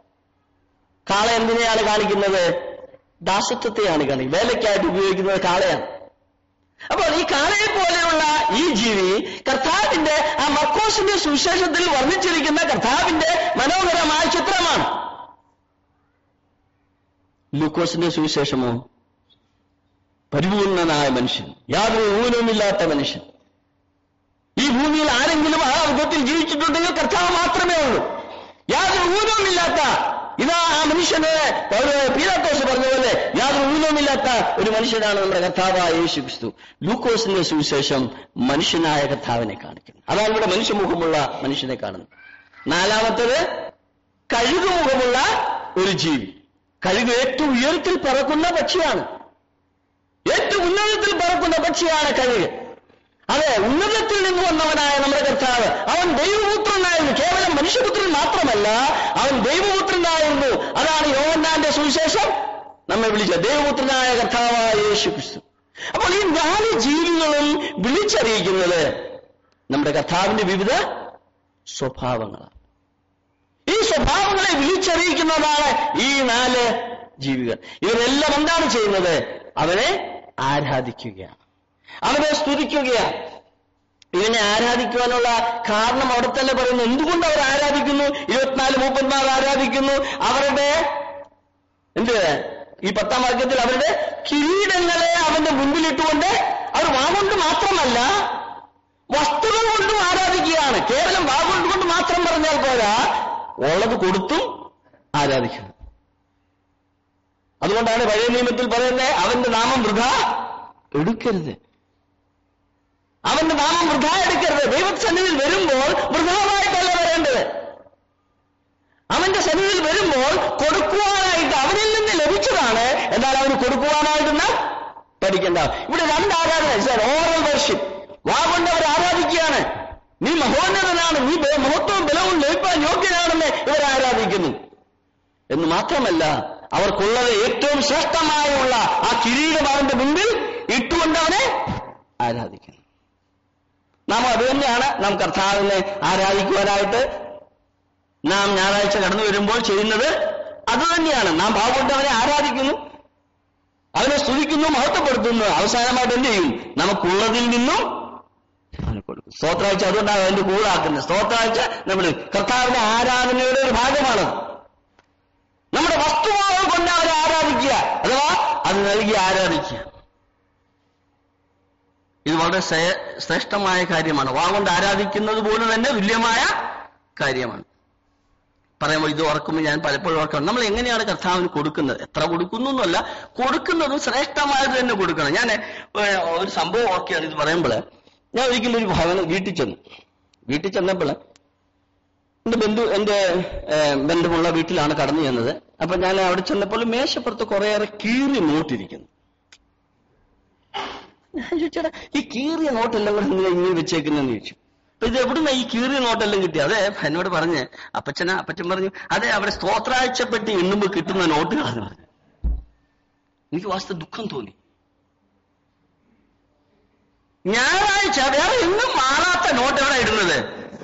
കാള എന്തിനെയാണ് കാണിക്കുന്നത് ദാസത്വത്തെയാണ് കാണിക്കുന്നത് വേലയ്ക്കായിട്ട് ഉപയോഗിക്കുന്നത് കാളയാണ് അപ്പോൾ ഈ കാളയെ പോലെയുള്ള ഈ ജീവി കർത്താവിന്റെ ആ മർക്കോസിന്റെ സുവിശേഷത്തിൽ വർണ്ണിച്ചിരിക്കുന്ന കർത്താവിന്റെ മനോഹരമായ ചിത്രമാണ് ലൂക്കോസിന്റെ സുവിശേഷമോ പരിപൂർണനായ മനുഷ്യൻ യാതൊരു ഊനവുമില്ലാത്ത മനുഷ്യൻ ഈ ഭൂമിയിൽ ആരെങ്കിലും ആ വിധത്തിൽ ജീവിച്ചിട്ടുണ്ടെങ്കിൽ കർത്താവ് മാത്രമേ ഉള്ളൂ യാതൊരു ഊനവുമില്ലാത്ത ഇതാ ആ മനുഷ്യന് പൗര- പീലാത്തോസ് പറഞ്ഞ പോലെ യാതൊരു ഊനവുമില്ലാത്ത ഒരു മനുഷ്യനാണ് നമ്മുടെ കർത്താവായ യേശു ക്രിസ്തു ലൂക്കോസിന്റെ സുവിശേഷം മനുഷ്യനായ കർത്താവിനെ കാണിക്കുന്നു അതാണ് ഇവിടെ മനുഷ്യമുഖമുള്ള മനുഷ്യനെ കാണുന്നത് നാലാമത്തത് കഴുകുമുഖമുള്ള ഒരു ജീവി കഴുക് ഏറ്റവും ഉയരത്തിൽ പറക്കുന്ന പക്ഷിയാണ് ഏറ്റവും ഉന്നതത്തിൽ പറക്കുന്ന പക്ഷിയാണ് കഴുക് അതെ ഉന്നതത്തിൽ നിന്ന് വന്നവനായ നമ്മുടെ കർത്താവ് അവൻ ദൈവപുത്രനായിരുന്നു കേവലം മനുഷ്യപുത്രൻ മാത്രമല്ല അവൻ ദൈവപുത്രനായിരുന്നു അതാണ് യോഹന്നാന്റെ സുവിശേഷം നമ്മെ വിളിച്ച ദൈവപുത്രനായ കർത്താവായ യേശു ക്രിസ്തു അപ്പോൾ ഈ നാല് ജീവികളും വിളിച്ചറിയിക്കുന്നത് നമ്മുടെ കർത്താവിന്റെ വിവിധ സ്വഭാവങ്ങളാണ് ഈ സ്വഭാവങ്ങളെ വിളിച്ചറിയിക്കുന്നതാണ് ഈ നാല് ജീവികൾ ഇവരെല്ലാം എന്താണ് ചെയ്യുന്നത് അവനെ ആരാധിക്കുകയാണ് അവനെ സ്തുതിക്കുകയാണ് ഇതിനെ ആരാധിക്കുവാനുള്ള കാരണം അവിടെ തന്നെ പറയുന്നു എന്തുകൊണ്ട് അവർ ആരാധിക്കുന്നു ഇരുപത്തിനാല് മൂപ്പന്മാർ ആരാധിക്കുന്നു അവരുടെ എന്ത് ഈ പത്താം വാക്യത്തിൽ അവരുടെ കിരീടങ്ങളെ അവന്റെ മുൻപിലിട്ടുകൊണ്ട് അവർ വാഗൊണ്ട് മാത്രമല്ല വസ്തുക്കൾ കൊണ്ടും ആരാധിക്കുകയാണ് കേവലം വാഗൊണ്ട് കൊണ്ട് മാത്രം പറഞ്ഞാൽ പോരാ ഉള്ളത് കൊടുത്തും ആരാധിക്കണം അതുകൊണ്ടാണ് പഴയ നിയമത്തിൽ പറയുന്നത് അവന്റെ നാമം വൃഥ എടുക്കരുത് അവന്റെ നാമം വൃഥ എടുക്കരുത് ദൈവസന്നിധിയിൽ വരുമ്പോൾ വൃഥാവായിട്ടല്ല വരേണ്ടത് അവന്റെ സന്നിധിയിൽ വരുമ്പോൾ കൊടുക്കുവാനായിട്ട് അവനിൽ നിന്ന് ലഭിച്ചതാണ് എന്നാൽ അവന് കൊടുക്കുവാനായിട്ട് നാം പഠിക്കേണ്ട ഇവിടെ രണ്ട് ആരാധന ഓറൽ വർഷിപ്പ് വാഗൊണ്ട് അവർ ആരാധിക്കുകയാണ് നീ മഹോന്നതനാണ് നീ ബ- മഹത്വവും ബലവും ലഭിക്കാൻ യോഗ്യനാണെന്ന് ഇവർ ആരാധിക്കുന്നു എന്ന് മാത്രമല്ല അവർക്കുള്ളത് ഏറ്റവും ശ്രേഷ്ഠമായുള്ള ആ കിരീടം അവന്റെ മുമ്പിൽ ഇട്ടുകൊണ്ട് അവനെ ആരാധിക്കുന്നു നാം അത് തന്നെയാണ് നാം കർത്താവിനെ ആരാധിക്കുവാനായിട്ട് നാം ഞായറാഴ്ച കടന്നു വരുമ്പോൾ ചെയ്യുന്നത് അത് തന്നെയാണ് നാം ഭാവകൊണ്ട് അവനെ ആരാധിക്കുന്നു അവനെ സ്തുതിക്കുന്നു മഹത്വപ്പെടുത്തുന്നു അവസാനമായിട്ട് എന്ത് ചെയ്യും നമുക്കുള്ളതിൽ നിന്നും അവന് കൊടുക്കും സ്തോത്രാഴ്ച അതുകൊണ്ടാണ് അതിന്റെ കൂടാക്കുന്നത് സ്തോത്രാഴ്ച നമ്മൾ കർത്താവിന്റെ ആരാധനയുടെ ഒരു ഭാഗമാണ് നമ്മുടെ വസ്തുവാകൾ കൊണ്ട് അവരെ ആരാധിക്കുക അഥവാ അത് നൽകി ആരാധിക്കുക ഇത് വളരെ ശ്രേ- ശ്രേഷ്ഠമായ കാര്യമാണ് വാഗൊണ്ട് ആരാധിക്കുന്നത് പോലെ തന്നെ തുല്യമായ കാര്യമാണ് പറയുമ്പോൾ ഇത് ഓർക്കുമ്പോൾ ഞാൻ പലപ്പോഴും ഓർക്കണം നമ്മൾ എങ്ങനെയാണ് കർത്താവിന് കൊടുക്കുന്നത് എത്ര കൊടുക്കുന്നു എന്നല്ല കൊടുക്കുന്നതും ശ്രേഷ്ഠമായത് തന്നെ കൊടുക്കണം ഞാൻ ഏഹ്, ഒരു സംഭവം ഓർക്കുകയാണ് ഇത് പറയുമ്പോൾ ഞാൻ ഒരിക്കലും ഒരു ഭവനം വീട്ടിൽ ചെന്നു വീട്ടിൽ ചെന്നപ്പോൾ എന്റെ ബന്ധു എന്റെ ഏഹ്, ബന്ധമുള്ള വീട്ടിലാണ് കടന്നു ചെന്നത് അപ്പൊ ഞാൻ അവിടെ ചെന്നപ്പോൾ മേശപ്പുറത്ത് കുറേയേറെ കീറി നോട്ടിരിക്കുന്നു ഞാൻ ചോദിച്ചേടാ ഈ കീറിയ നോട്ടെല്ലാം കൂടെ എന്തിനാ ഇങ്ങനെ വെച്ചേക്കുന്നെന്ന് ചോദിച്ചു അപ്പൊ ഇത് എവിടുന്ന ഈ കീറിയ നോട്ടെല്ലാം കിട്ടി അതെ എന്നോട് പറഞ്ഞ് അപ്പച്ചന അപ്പച്ചൻ പറഞ്ഞു അതെ അവിടെ സ്തോത്രാഴ്ചപ്പെട്ട് എണ്ണുമ്പോ കിട്ടുന്ന നോട്ടുകളാന്ന് പറഞ്ഞു എനിക്ക് വാസ്ത ദുഃഖം തോന്നി ഞായറാഴ്ച വേറെ എങ്ങും മാറാത്ത നോട്ട് എവിടെ ഇടുന്നത്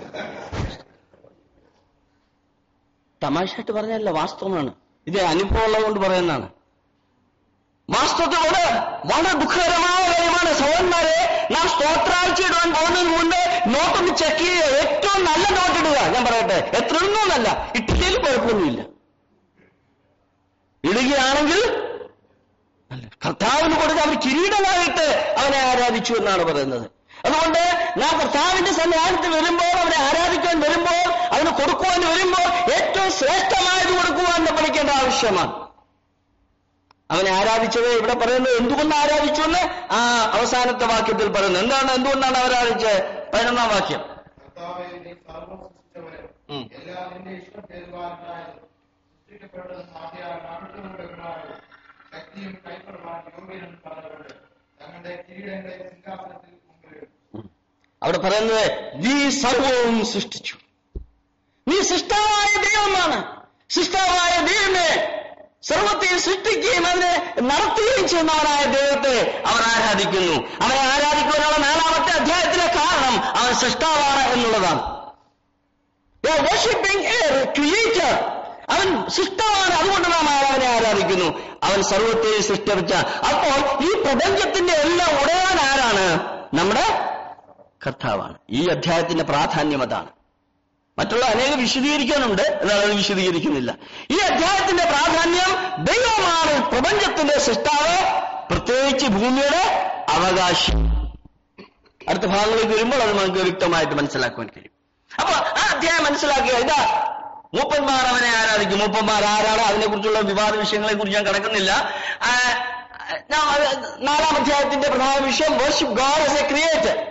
തമാശയായിട്ട് പറഞ്ഞല്ല വാസ്തവമാണ് ഇത് അനുഭവമുള്ളത് കൊണ്ട് പറയുന്നതാണ് വാസ്തവത്തോട് വളരെ ദുഃഖകരമായ കാര്യമാണ് സഹോദരന്മാരെ നാം സ്തോത്രാഴ്ച ഇടാൻ പോകുന്നതിന് മുമ്പ് നോട്ടൊന്ന് ചെക്ക് ചെയ്യുക ഏറ്റവും നല്ല നോട്ട് ഇടുക ഞാൻ പറയട്ടെ എത്ര ഇടുന്നല്ല ഇട്ടില്ലേലും കുഴപ്പമൊന്നുമില്ല ഇടുകയാണെങ്കിൽ നല്ല. കർത്താവിന് കൊടുത്ത് അവർ കിരീടമായിട്ട് അവനെ ആരാധിച്ചു എന്നാണ് പറയുന്നത് അതുകൊണ്ട് നാം കർത്താവിന്റെ സന്നിധാനത്തിൽ വരുമ്പോൾ അവനെ ആരാധിക്കാൻ വരുമ്പോൾ അവന് കൊടുക്കുവാൻ വരുമ്പോൾ ഏറ്റവും ശ്രേഷ്ഠമായത് കൊടുക്കുവാൻ നാം പഠിക്കേണ്ട ആവശ്യമാണ് അവനെ ആരാധിച്ചത് ഇവിടെ പറയുന്നത് എന്തുകൊണ്ട് ആരാധിച്ചു എന്ന് ആ അവസാനത്തെ വാക്യത്തിൽ പറയുന്നു എന്താണ് എന്തുകൊണ്ടാണ് ആരാധിച്ചത് പതിനൊന്നാം വാക്യം കർത്താവേ, നീ സർവ്വം സൃഷ്ടിച്ചവരെ ഉം. എല്ലാം നിന്റെ ഇഷ്ടം ചെയ്തുവാനായത് സൃഷ്ടിക്കപ്പെട്ടതും ആദ്യ നാട്ടുകളുടെ ശക്തിയും കൈക്കൊള്ളുവാൻ യോഗ്യനും പറഞ്ഞവരുടെ തങ്ങളുടെ കിരീടങ്ങളെ സിംഹാസനത്തിൽ കൊണ്ടുവരും അവിടെ പറയുന്നത് നീ സർവവും സൃഷ്ടിച്ചു നീ സൃഷ്ടാവായ ദൈവമാണ് സൃഷ്ടാവായ ദൈവമേ സർവത്തെ സൃഷ്ടിക്കുകയും അതിനെ നടത്തുകയും ചെയ്യുന്നവനായ ദൈവത്തെ അവർ ആരാധിക്കുന്നു അവനെ ആരാധിക്കുവാനുള്ള നാലാമത്തെ അധ്യായത്തിലെ കാരണം അവൻ സൃഷ്ടാവാണ് എന്നുള്ളതാണ് They are worshipping a creator. അവൻ സൃഷ്ടമാണ് അതുകൊണ്ട് നാം അവനെ ആരാധിക്കുന്നു അവൻ സർവത്തെ സൃഷ്ടിച്ച അപ്പോൾ ഈ പ്രപഞ്ചത്തിന്റെ എല്ലാം ഉടയാൻ ആരാണ് നമ്മുടെ കർത്താവാണ് ഈ അധ്യായത്തിന്റെ പ്രാധാന്യം അതാണ് മറ്റുള്ള അനേകം വിശദീകരിക്കാനുണ്ട് എന്നാൽ അത് വിശദീകരിക്കുന്നില്ല ഈ അധ്യായത്തിന്റെ പ്രാധാന്യം ദൈവമാണ് പ്രപഞ്ചത്തിന്റെ സൃഷ്ടാവ് പ്രത്യേകിച്ച് ഭൂമിയുടെ അവകാശി അടുത്ത ഭാഗങ്ങളിലേക്ക് വരുമ്പോൾ അത് നമുക്ക് വ്യക്തമായിട്ട് മനസ്സിലാക്കുവാൻ കഴിയും അപ്പൊ ആ അധ്യായം മനസ്സിലാക്കുക ഇതാ മൂപ്പന്മാർ അവനെ ആരാധിക്കും മൂപ്പന്മാർ ആരാണ് അതിനെക്കുറിച്ചുള്ള വിവാദ വിഷയങ്ങളെ കുറിച്ച് ഞാൻ കിടക്കുന്നില്ല ആ, ഞാൻ അത് നാലാം അധ്യായത്തിന്റെ പ്രധാന വിഷയം worship God as a creator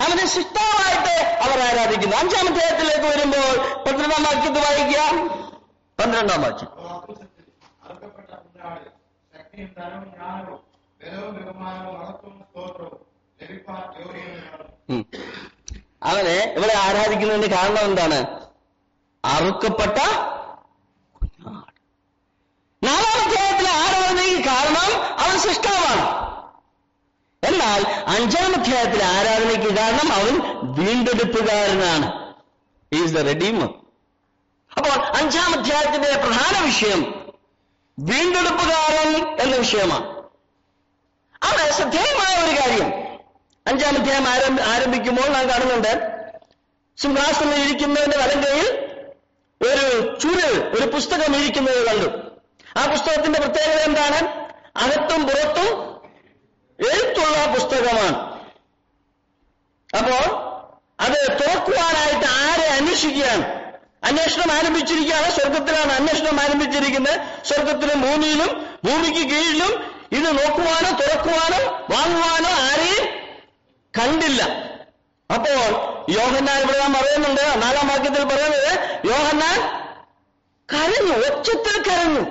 അവനെ സൃഷ്ടാവായിട്ട് അവർ ആരാധിക്കുന്നു അഞ്ചാം അധ്യായത്തിലേക്ക് വരുമ്പോൾ പന്ത്രണ്ടാം വാക്യത്ത് വായിക്കാം പന്ത്രണ്ടാം വാക്യം വാക്കുസത്തിൽ അറുക്കപ്പെട്ട കുഞ്ഞാട് ശക്തിയും ധനവും ജ്ഞാനവും ബലവും ബഹുമാനവും മഹത്വവും സ്തോത്രവും ലഭിപ്പാൻ യോഗ്യമാണ് ഉം. അവനെ ഇവിടെ ആരാധിക്കുന്നതിന്റെ കാരണം എന്താണ് അറുക്കപ്പെട്ട കുഞ്ഞാട് നാലാം അധ്യായത്തിലെ ആരാധനയ്ക്ക് കാരണം അവൻ സൃഷ്ടാവാണ് എന്നാൽ അഞ്ചാം അധ്യായത്തിലെ ആരാധനയ്ക്ക് കാരണം അവൻ വീണ്ടെടുപ്പുകാരനാണ് ഈസ് ദ റെഡീമർ അപ്പോൾ അഞ്ചാം അധ്യായത്തിന്റെ പ്രധാന വിഷയം വീണ്ടെടുപ്പുകാരൻ എന്ന വിഷയമാണ് അവിടെ ശ്രദ്ധേയമായ ഒരു കാര്യം അഞ്ചാം അധ്യായം ആരംഭ- ആരംഭിക്കുമ്പോൾ നാം കാണുന്നുണ്ട് സിംഹാസനം ഇരിക്കുന്നതിന്റെ വലങ്കയിൽ ഒരു ചുരുൾ ഒരു പുസ്തകം ഇരിക്കുന്നത് കണ്ടു ആ പുസ്തകത്തിന്റെ പ്രത്യേകത എന്താണ് അകത്തും പുറത്തും എഴുത്തുള്ള പുസ്തകമാണ് അപ്പോ അത് തുറക്കുവാനായിട്ട് ആരെ അന്വേഷിക്കുകയാണ് അന്വേഷണം ആരംഭിച്ചിരിക്കുകയാണ് സ്വർഗത്തിലാണ് അന്വേഷണം ആരംഭിച്ചിരിക്കുന്നത് സ്വർഗത്തിലും ഭൂമിയിലും ഭൂമിക്ക് കീഴിലും ഇത് നോക്കുവാനോ തുറക്കുവാനോ വാങ്ങുവാനോ ആരെയും കണ്ടില്ല അപ്പോൾ യോഹന്നാൻ ഇവിടെ നാം പറയുന്നുണ്ട് നാലാം വാക്യത്തിൽ പറയുന്നത് യോഹന്നാൻ കരഞ്ഞു ഒച്ചത്തിൽ കരഞ്ഞു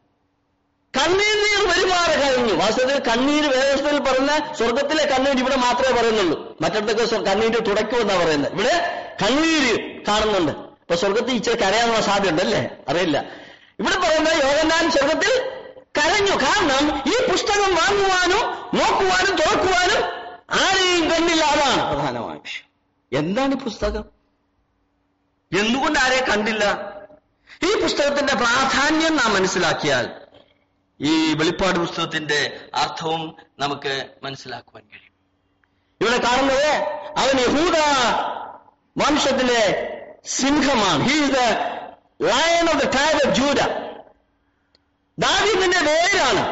കണ്ണീർ വരുമാറെ കരഞ്ഞു വാസ്തവത്തിൽ കണ്ണീര് വേദസ്ഥയിൽ പറഞ്ഞ സ്വർഗത്തിലെ കണ്ണീര് ഇവിടെ മാത്രമേ പറയുന്നുള്ളൂ മറ്റിടത്തൊക്കെ സ്വ- കണ്ണീര് തുടയ്ക്കുമെന്നാ പറയുന്നത് ഇവിടെ കണ്ണീര് കാണുന്നുണ്ട് ഇപ്പൊ സ്വർഗത്തിൽ ഇച്ചിരി കരയാനുള്ള സാധ്യത ഉണ്ടല്ലേ അറിയില്ല ഇവിടെ പറയുന്നത് യോഗന്നാൻ സ്വർഗത്തിൽ കരഞ്ഞു കാരണം ഈ പുസ്തകം വാങ്ങുവാനും നോക്കുവാനും തുറക്കുവാനും ആരെയും കണ്ടില്ല അതാണ് പ്രധാനമായ വിഷയം എന്താണ് ഈ പുസ്തകം എന്തുകൊണ്ട് ആരെ കണ്ടില്ല ഈ പുസ്തകത്തിന്റെ പ്രാധാന്യം നാം മനസ്സിലാക്കിയാൽ ഈ വെളിപ്പാട് പുസ്തകത്തിന്റെ അർത്ഥവും നമുക്ക് മനസ്സിലാക്കുവാൻ കഴിയും ഇവിടെ കാണുന്നത് അവൻ യഹൂദ വംശത്തിലെ സിംഹമാണ് he is the lion of the tribe of Judah ദാവീദിന്റെ പേരാണ്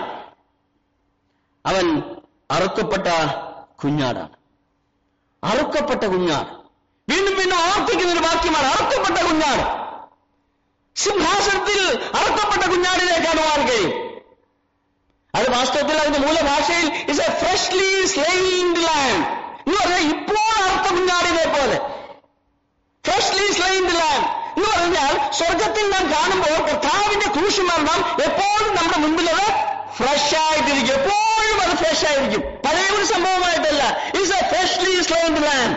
അവൻ അറുക്കപ്പെട്ട കുഞ്ഞാടാണ് അറുക്കപ്പെട്ട കുഞ്ഞാട് വീണ്ടും വീണ്ടും ആവർത്തിക്കുന്ന ഒരു വാക്യമാണ് അറുക്കപ്പെട്ട കുഞ്ഞാട് സിംഹാസനത്തിൽ അറുക്കപ്പെട്ട കുഞ്ഞാടിനെ കാണുവാൻ കഴിയും അത് വാസ്തവത്തിൽ അതിന്റെ മൂലഭാഷയിൽ is a freshly slained land എന്ന് പറഞ്ഞാൽ ഇപ്പോൾ അർത്ഥ കുഞ്ഞാടിനെ പോലെ ഫ്രഷ്ലി സ്ലെയിൻഡ് ലാൻഡ് എന്ന് പറഞ്ഞാൽ സ്വർഗത്തിൽ നാം കാണുമ്പോൾ കർത്താവിന്റെ ക്രൂശുമരണം എപ്പോഴും നമ്മുടെ മുൻപിലത് ഫ്രഷ് ആയിട്ടിരിക്കും എപ്പോഴും അത് ഫ്രഷ് ആയിരിക്കും പഴയ ഒരു സംഭവമായിട്ടല്ല is a freshly slained land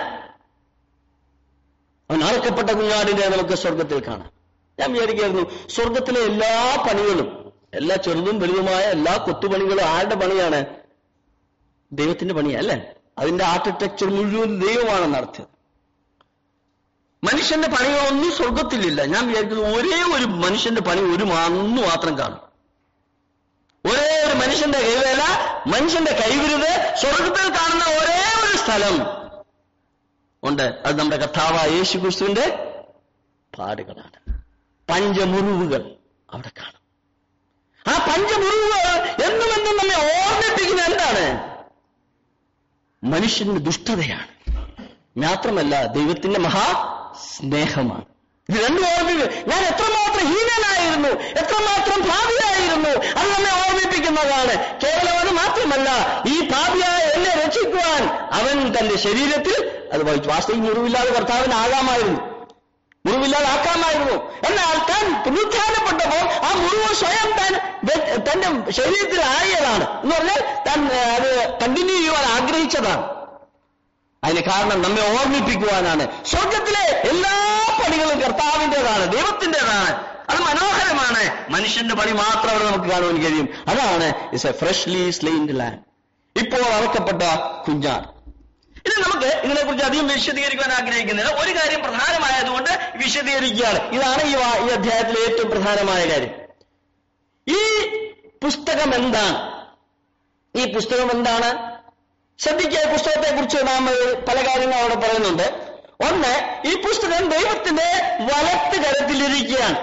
അവൻ അറക്കപ്പെട്ട കുഞ്ഞാടിനെ നമുക്ക് സ്വർഗത്തിൽ കാണാം ഞാൻ വിചാരിക്കായിരുന്നു സ്വർഗത്തിലെ എല്ലാ പണികളും എല്ലാ ചെറുതും വലുതുമായ എല്ലാ കൊത്തുപണികളും ആരുടെ പണിയാണ് ദൈവത്തിന്റെ പണിയാ അല്ലേ അതിന്റെ ആർക്കിടെക്ചർ മുഴുവൻ ദൈവമാണ് നടത്തിയത് മനുഷ്യന്റെ പണികളൊന്നും സ്വർഗത്തിലില്ല ഞാൻ വിചാരിക്കുന്നു ഒരേ ഒരു മനുഷ്യന്റെ പണി ഒരു അന്ന് മാത്രം കാണും ഒരേ ഒരു മനുഷ്യന്റെ കൈവേല മനുഷ്യന്റെ കൈവിരുത് സ്വർഗത്തിൽ കാണുന്ന ഒരേ ഒരു സ്ഥലം ഉണ്ട് അത് നമ്മുടെ കർത്താവായ യേശു ക്രിസ്തുവിന്റെ പാടുകളാണ് പഞ്ചമുറിവുകൾ അവിടെ കാണും ആ പഞ്ചമുറിവുകൾ എന്നും എന്നും നമ്മെ ഓർമ്മിപ്പിക്കുന്ന എന്താണ് മനുഷ്യന്റെ ദുഷ്ടതയാണ് മാത്രമല്ല ദൈവത്തിന്റെ മഹാ സ്നേഹമാണ് ഇത് രണ്ടും ഓർമ്മിപ്പിക്കും ഞാൻ എത്രമാത്രം ഹീനനായിരുന്നു എത്രമാത്രം ഭാവിയായിരുന്നു അത് നമ്മെ ഓർമ്മിപ്പിക്കുന്നതാണ് കേവലം അത് മാത്രമല്ല ഈ ഭാവിയായ എന്നെ രക്ഷിക്കുവാൻ അവൻ തന്റെ ശരീരത്തിൽ അത് വഹിച്ചു വാസ്തവം മുറിവില്ലാതെ കർത്താവിന് ആകാമായിരുന്നു മുറിവില്ലാതെ ആക്കാമായിരുന്നു എന്നാൽ താൻ പുനരുത്ഥാനപ്പെട്ടപ്പോൾ ആ മുറിവ് സ്വയം താൻ വെ- തന്റെ ശരീരത്തിൽ ആയതാണ് എന്ന് പറഞ്ഞാൽ താൻ ഏഹ്, അത് കണ്ടിന്യൂ ചെയ്യുവാൻ ആഗ്രഹിച്ചതാണ് അതിന് കാരണം നമ്മെ ഓർമ്മിപ്പിക്കുവാനാണ് സ്വർഗത്തിലെ എല്ലാ പണികളും കർത്താവിൻ്റെതാണ് ദൈവത്തിൻ്റെതാണ് അത് മനോഹരമാണ് മനുഷ്യന്റെ പണി മാത്രം അവിടെ നമുക്ക് കാണുവാൻ കഴിയും അതാണ് is a freshly slained land ഇപ്പോൾ അറക്കപ്പെട്ട കുഞ്ഞാട് ഇനി നമുക്ക് ഇതിനെക്കുറിച്ച് അധികം വിശദീകരിക്കാൻ ആഗ്രഹിക്കുന്നില്ല ഒരു കാര്യം പ്രധാനമായതുകൊണ്ട് വിശദീകരിക്കുകയാണ് ഇതാണ് ഈ വാ- ഈ അധ്യായത്തിലെ ഏറ്റവും പ്രധാനമായ കാര്യം ഈ പുസ്തകം എന്താണ് ഈ പുസ്തകം എന്താണ് ശ്രദ്ധിക്കുക ഈ പുസ്തകത്തെ കുറിച്ച് നാം ഏഹ്, പല കാര്യങ്ങൾ അവിടെ പറയുന്നുണ്ട് ഒന്ന് ഈ പുസ്തകം ദൈവത്തിന്റെ വലത്ത് കരത്തിലിരിക്കുകയാണ്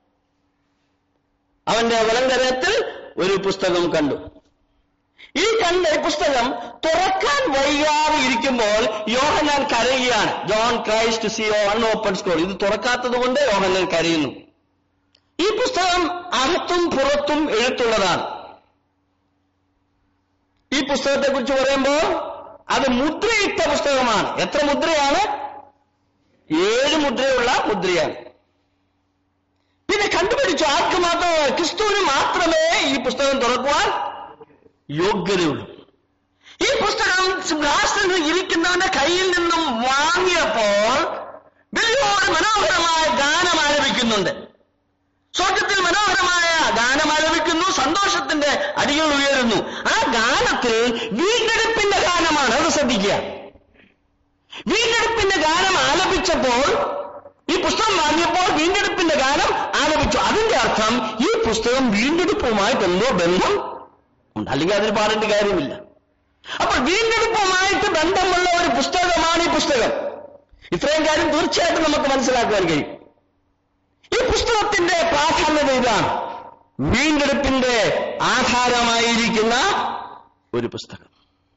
അവന്റെ വലം കരത്തിൽ ഒരു പുസ്തകം കണ്ടു ഈ കണ്ട ഈ പുസ്തകം തുറക്കാൻ വൈകാതെ ഇരിക്കുമ്പോൾ യോഹന്നാൻ കരയുകയാണ് John Christ see on open scroll ഇത് തുറക്കാത്തത് കൊണ്ട് യോഹന്നാൻ കരയുന്നു ഈ പുസ്തകം അകത്തും പുറത്തും എഴുത്തുള്ളതാണ് ഈ പുസ്തകത്തെ കുറിച്ച് പറയുമ്പോൾ അത് മുദ്രയിട്ട പുസ്തകമാണ് എത്ര മുദ്രയാണ് ഏഴ് മുദ്രയുള്ള മുദ്രയാണ് പിന്നെ കണ്ടുപിടിച്ചു ആർക്ക് മാത്രം ക്രിസ്തുവിന് മാത്രമേ ഈ പുസ്തകം തുറക്കുവാൻ യോഗ്യതയുള്ളൂ ഈ പുസ്തകം സിംഹാസനത്തിൽ ഇരിക്കുന്നവന്റെ കയ്യിൽ നിന്നും വാങ്ങിയപ്പോൾ വലിയൊരു മനോഹരമായ ഗാനം ആലപിക്കുന്നുണ്ട് സ്വർഗത്തിൽ മനോഹരമായ ഗാനം ആലപിക്കുന്നു സന്തോഷത്തിന്റെ അടികൾ ഉയരുന്നു ആ ഗാനത്തിൽ വീണ്ടെടുപ്പിന്റെ ഗാനമാണ് അത് ശ്രദ്ധിക്കുക വീണ്ടെടുപ്പിന്റെ ഗാനം ആലപിച്ചപ്പോൾ ഈ പുസ്തകം വാങ്ങിയപ്പോൾ വീണ്ടെടുപ്പിന്റെ ഗാനം ആലപിച്ചു അതിന്റെ അർത്ഥം ഈ പുസ്തകം വീണ്ടെടുപ്പുമായിട്ട് എന്തോ ബന്ധം ഉണ്ട് അല്ലെങ്കിൽ അതിന് പാടേണ്ട കാര്യമില്ല അപ്പോൾ വീണ്ടെടുപ്പുമായിട്ട് ബന്ധമുള്ള ഒരു പുസ്തകമാണ് ഈ പുസ്തകം ഇത്രയും കാര്യം തീർച്ചയായിട്ടും നമുക്ക് മനസ്സിലാക്കുവാൻ കഴിയും ഈ പുസ്തകത്തിന്റെ പ്രാധാന്യത ഇതാണ് വീണ്ടെടുപ്പിന്റെ ആധാരമായിരിക്കുന്ന ഒരു പുസ്തകം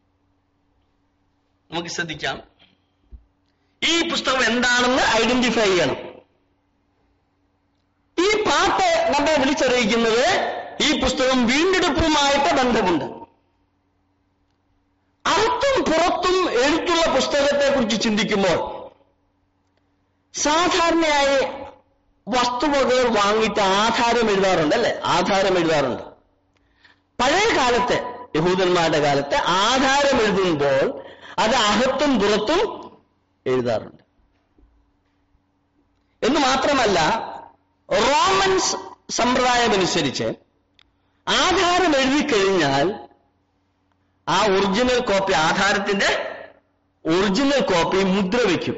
നമുക്ക് ശ്രദ്ധിക്കാം ഈ പുസ്തകം എന്താണെന്ന് ഐഡന്റിഫൈ ചെയ്യണം ഈ പാട്ട് നമ്മെ വിളിച്ചറിയിക്കുന്നത് ഈ പുസ്തകം വീണ്ടെടുപ്പുമായിട്ട് ബന്ധമുണ്ട് അകത്തും പുറത്തും എഴുത്തുള്ള പുസ്തകത്തെ കുറിച്ച് ചിന്തിക്കുമ്പോൾ സാധാരണയായി വസ്തുവകകൾ വാങ്ങിയിട്ട് ആധാരം എഴുതാറുണ്ട് അല്ലെ ആധാരം എഴുതാറുണ്ട് പഴയ കാലത്തെ യഹൂദന്മാരുടെ കാലത്ത് ആധാരം എഴുതുമ്പോൾ അത് അകത്തും പുറത്തും എഴുതാറുണ്ട് എന്ന് മാത്രമല്ല റോമൻസ് സമ്പ്രദായമനുസരിച്ച് ആധാരം എഴുതി കഴിഞ്ഞാൽ ആ ഒറിജിനൽ കോപ്പി ആധാരത്തിന്റെ ഒറിജിനൽ കോപ്പി മുദ്ര വയ്ക്കും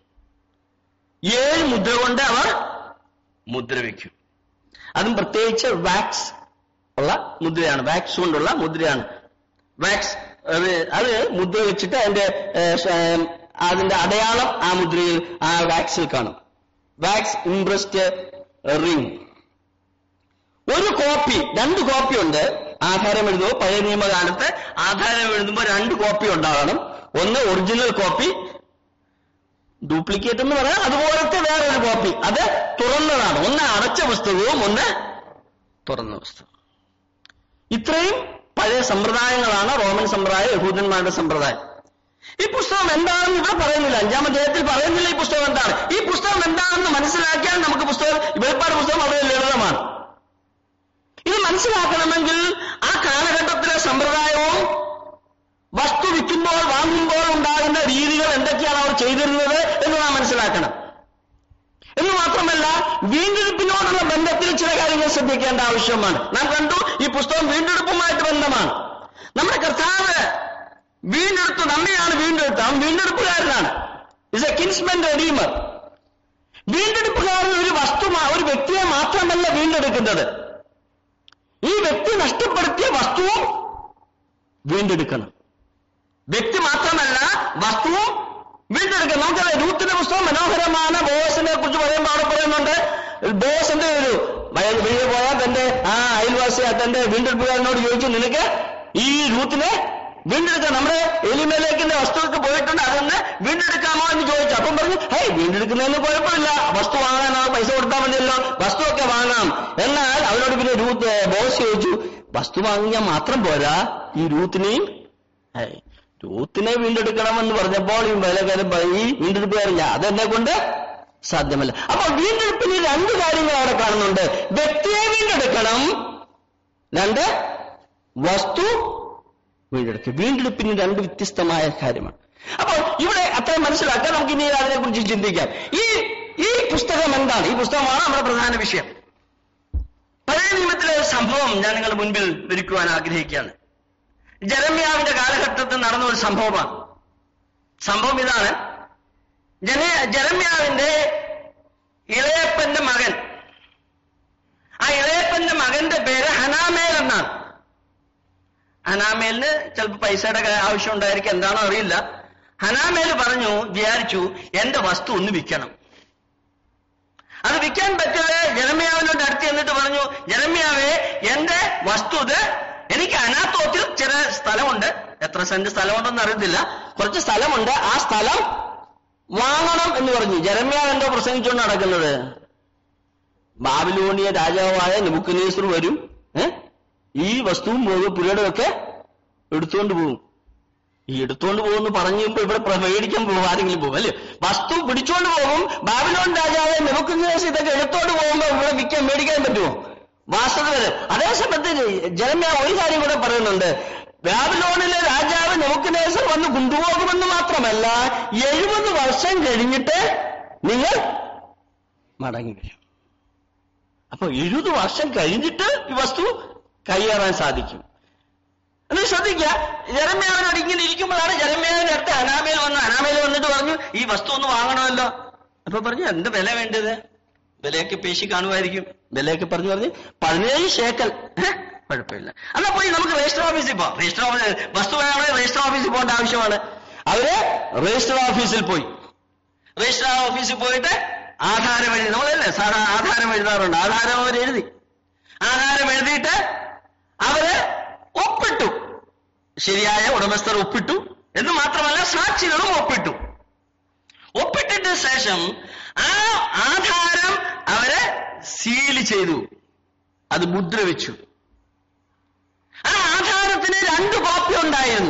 ഏഴ് മുദ്ര കൊണ്ട് അവർ മുദ്ര വയ്ക്കും അതും പ്രത്യേകിച്ച് വാക്സ് ഉള്ള മുദ്രയാണ് വാക്സ് കൊണ്ടുള്ള മുദ്രയാണ് വാക്സ് അത് അത് മുദ്ര വെച്ചിട്ട് അതിന്റെ ഏഹ്, ശ- ഏഹ്, അതിന്റെ അടയാളം ആ മുദ്രയിൽ ആ വാക്സിൽ കാണും വാക്സ് ഇംപ്രസ്ഡ് റിംഗ് ഒരു കോപ്പി രണ്ട് കോപ്പി ഉണ്ട് ആധാരം എഴുതുമ്പോൾ പഴയ നിയമകാലത്ത് ആധാരം എഴുതുമ്പോൾ രണ്ട് കോപ്പി ഉണ്ടാകണം ഒന്ന് ഒറിജിനൽ കോപ്പി ഡ്യൂപ്ലിക്കേറ്റ് എന്ന് പറയാം അതുപോലത്തെ വേറൊരു കോപ്പി അത് തുറന്നതാണ് ഒന്ന് അടച്ച പുസ്തകവും ഒന്ന് തുറന്ന പുസ്തകം ഇത്രയും പഴയ സമ്പ്രദായങ്ങളാണ് റോമൻ സമ്പ്രദായം യഹൂദന്മാരുടെ സമ്പ്രദായം ഈ പുസ്തകം എന്താണെന്ന് ഇവിടെ പറയുന്നില്ല അഞ്ചാം അധ്യായത്തിൽ പറയുന്നില്ല ഈ പുസ്തകം എന്താണ് ഈ പുസ്തകം എന്താണെന്ന് മനസ്സിലാക്കിയാൽ നമുക്ക് പുസ്തകം വെളിപ്പാട് പുസ്തകം വളരെ ലളിതമാണ് ഇത് മനസ്സിലാക്കണമെങ്കിൽ ആ കാലഘട്ടത്തിലെ സമ്പ്രദായവും വസ്തു വിൽക്കുമ്പോൾ വാങ്ങുമ്പോൾ ഉണ്ടാകുന്ന രീതികൾ എന്തൊക്കെയാണ് അവർ ചെയ്തിരുന്നത് എന്ന് നാം മനസ്സിലാക്കണം എന്ന് മാത്രമല്ല വീണ്ടെടുപ്പിനോടുള്ള ബന്ധത്തിൽ ചില കാര്യങ്ങൾ ശ്രദ്ധിക്കേണ്ട ആവശ്യമാണ് നാം കണ്ടു ഈ പുസ്തകം വീണ്ടെടുപ്പുമായിട്ട് ബന്ധമാണ് നമ്മുടെ കർത്താവ് വീണ്ടെടുത്തു നമ്മയാണ് വീണ്ടെടുത്ത് അവൻ വീണ്ടെടുപ്പുകാരനാണ് ഇസ് എ കിൻസ്മെൻ റെഡീമർ വീണ്ടെടുപ്പുകാരൻ ഒരു വസ്തു മാ- ഒരു വ്യക്തിയെ മാത്രമല്ല വീണ്ടെടുക്കുന്നത് ഈ വ്യക്തി നഷ്ടപ്പെടുത്തിയ വസ്തുവും വീണ്ടെടുക്കണം വ്യക്തി മാത്രമല്ല വസ്തുവും വീണ്ടെടുക്കണം നമുക്കറിയാം രൂത്തിന്റെ പുസ്തകം മനോഹരമാണ് ബോസിനെ കുറിച്ച് പറയുമ്പോൾ അവിടെ പറയുന്നുണ്ട് ബോസ് എന്ത് ചെയ്തു വയ- വെളിയെ പോയാൽ തന്റെ ആ അയൽവാസി തന്റെ വീണ്ടെടുപ്പുകാരനോട് ചോദിച്ചു നിനക്ക് ഈ രൂത്തിനെ വീണ്ടെടുക്കാം നമ്മുടെ എലിമേലേക്കിന്റെ വസ്തുവൊക്കെ പോയിട്ടുണ്ട് അതൊന്ന് വീണ്ടെടുക്കാമോ എന്ന് ചോദിച്ചു അപ്പം പറഞ്ഞു ഹേയ് വീണ്ടെടുക്കുന്നതിന് കുഴപ്പമില്ല വസ്തു വാങ്ങാനാണ് പൈസ കൊടുത്താൽ മതിയല്ലോ വസ്തുവൊക്കെ വാങ്ങാം എന്നാൽ അവരോട് പിന്നെ രൂത്ത് ബോസ് ചോദിച്ചു വസ്തു വാങ്ങിയാൽ മാത്രം പോരാ ഈ രൂത്തിനെയും ഹേയ്, രൂത്തിനെ വീണ്ടെടുക്കണമെന്ന് പറഞ്ഞപ്പോൾ ഈ വേലക്കാരൻ പറയും, ഈ വീണ്ടെടുപ്പുകാരില്ല അതെന്നെ കൊണ്ട് സാധ്യമല്ല അപ്പോൾ വീണ്ടെടുപ്പിന് രണ്ട് കാര്യങ്ങൾ അവിടെ കാണുന്നുണ്ട് വ്യക്തിയെ വീണ്ടെടുക്കണം രണ്ട് വസ്തു വീണ്ടെടുക്കുക വീണ്ടെടുപ്പിന് രണ്ട് വ്യത്യസ്തമായ കാര്യമാണ് അപ്പോൾ ഇവിടെ അത്രയും മനസ്സിലാക്കാൻ നമുക്ക് ഇനി അതിനെക്കുറിച്ച് ചിന്തിക്കാം ഈ ഈ പുസ്തകം എന്താണ് ഈ പുസ്തകമാണ് നമ്മുടെ പ്രധാന വിഷയം പഴയ നിയമത്തിലെ ഒരു സംഭവം ഞാൻ നിങ്ങളുടെ മുൻപിൽ വിരിക്കുവാൻ ആഗ്രഹിക്കുകയാണ് ജരമ്യാവിന്റെ കാലഘട്ടത്തിൽ നടന്ന ഒരു സംഭവമാണ് സംഭവം ഇതാണ് ജന ജരമ്യാവിന്റെ ഇളയപ്പന്റെ മകൻ ആ ഇളയപ്പന്റെ മകന്റെ പേര് ഹനാമേൽ എന്നാണ് ഹനാമേലിന് ചിലപ്പോൾ പൈസയുടെ ക- ആവശ്യം ഉണ്ടായിരിക്കും എന്താണോ അറിയില്ല ഹനാമേൽ പറഞ്ഞു വിചാരിച്ചു എന്റെ വസ്തു ഒന്ന് വിൽക്കണം അത് വിൽക്കാൻ പറ്റാതെ ജനമ്യാവിനോട് അടുത്ത് എന്നിട്ട് പറഞ്ഞു ജനമ്യാവേ എന്റെ വസ്തു ഇത് എനിക്ക് അനാത്തോത്തിൽ ചില സ്ഥലമുണ്ട് എത്ര സെന്റ് സ്ഥലമുണ്ടെന്ന് അറിയത്തില്ല കുറച്ച് സ്ഥലമുണ്ട് ആ സ്ഥലം വാങ്ങണം എന്ന് പറഞ്ഞു ജനമ്യാവ് എന്തോ പ്രസംഗിച്ചുകൊണ്ട് നടക്കുന്നത് ബാബിലോണിയ രാജാവായ നെബുക്കനേശ്വർ വരും ഏ? ഈ വസ്തുവും പോകും പുരയുടെ ഒക്കെ എടുത്തുകൊണ്ട് പോകും ഈ എടുത്തോണ്ട് പോകുമെന്ന് പറഞ്ഞു കഴിയുമ്പോ ഇവിടെ പ്ര- മേടിക്കാൻ പോകും ആരെങ്കിലും പോകും അല്ലേ വസ്തു പിടിച്ചോണ്ട് പോകും ബാബിലോൺ രാജാവ് നമുക്ക് ഇതൊക്കെ എടുത്തോണ്ട് പോകുമ്പോ ഇവിടെ വിൽക്കാൻ മേടിക്കാൻ പറ്റുമോ വാസ്തവത്തിൽ അതേ സമയത്ത് ജനമ്യ ഒരു കാര്യം കൂടെ പറയുന്നുണ്ട് ബാബിലോണിലെ രാജാവ് നെബുക്കദ്നേസർ വന്ന് കൊണ്ടുപോകുമെന്ന് മാത്രമല്ല എഴുപത് വർഷം കഴിഞ്ഞിട്ട് നിങ്ങൾ മടങ്ങി വരും അപ്പൊ എഴുപത് വർഷം കഴിഞ്ഞിട്ട് ഈ വസ്തു കൈയേറാൻ സാധിക്കും എന്ന് ശ്രദ്ധിക്കുക ജനമേവനോട് ഇങ്ങനെ ഇരിക്കുമ്പോഴാണ് ജനമേവന്റെ അടുത്ത് അനാമയിൽ വന്ന് അനാമയിൽ വന്നിട്ട് പറഞ്ഞു ഈ വസ്തു ഒന്ന് വാങ്ങണമല്ലോ അപ്പൊ പറഞ്ഞു എന്ത് വില വേണ്ടത് വിലയൊക്കെ പേശി കാണുമായിരിക്കും വിലയൊക്കെ പറഞ്ഞു പറഞ്ഞ് പതിനേഴ് ശേക്കൽ ഏ? കുഴപ്പമില്ല എന്നാ പോയി നമുക്ക് രജിസ്റ്റർ ഓഫീസിൽ പോവാം രജിസ്റ്റർ ഓഫീസ് വസ്തു വേണമെങ്കിൽ രജിസ്റ്റർ ഓഫീസിൽ പോകേണ്ട ആവശ്യമാണ് അവര് രജിസ്റ്റർ ഓഫീസിൽ പോയി രജിസ്റ്റർ ഓഫീസിൽ പോയിട്ട് ആധാരം എഴുതി നമ്മളല്ലേ സാധാ ആധാരം എഴുതാറുണ്ട് ആധാരം അവർ എഴുതി ആധാരം എഴുതിയിട്ട് അവര് ഒപ്പിട്ടു ശരിയായ ഉടമസ്ഥർ ഒപ്പിട്ടു എന്ന് മാത്രമല്ല സാക്ഷികളും ഒപ്പിട്ടു ഒപ്പിട്ടിട്ട് ശേഷം ആ ആധാരം അവര് സീൽ ചെയ്തു അത് മുദ്ര വെച്ചു ആ ആധാരത്തിന് രണ്ട് കോപ്പി ഉണ്ടായിരുന്നു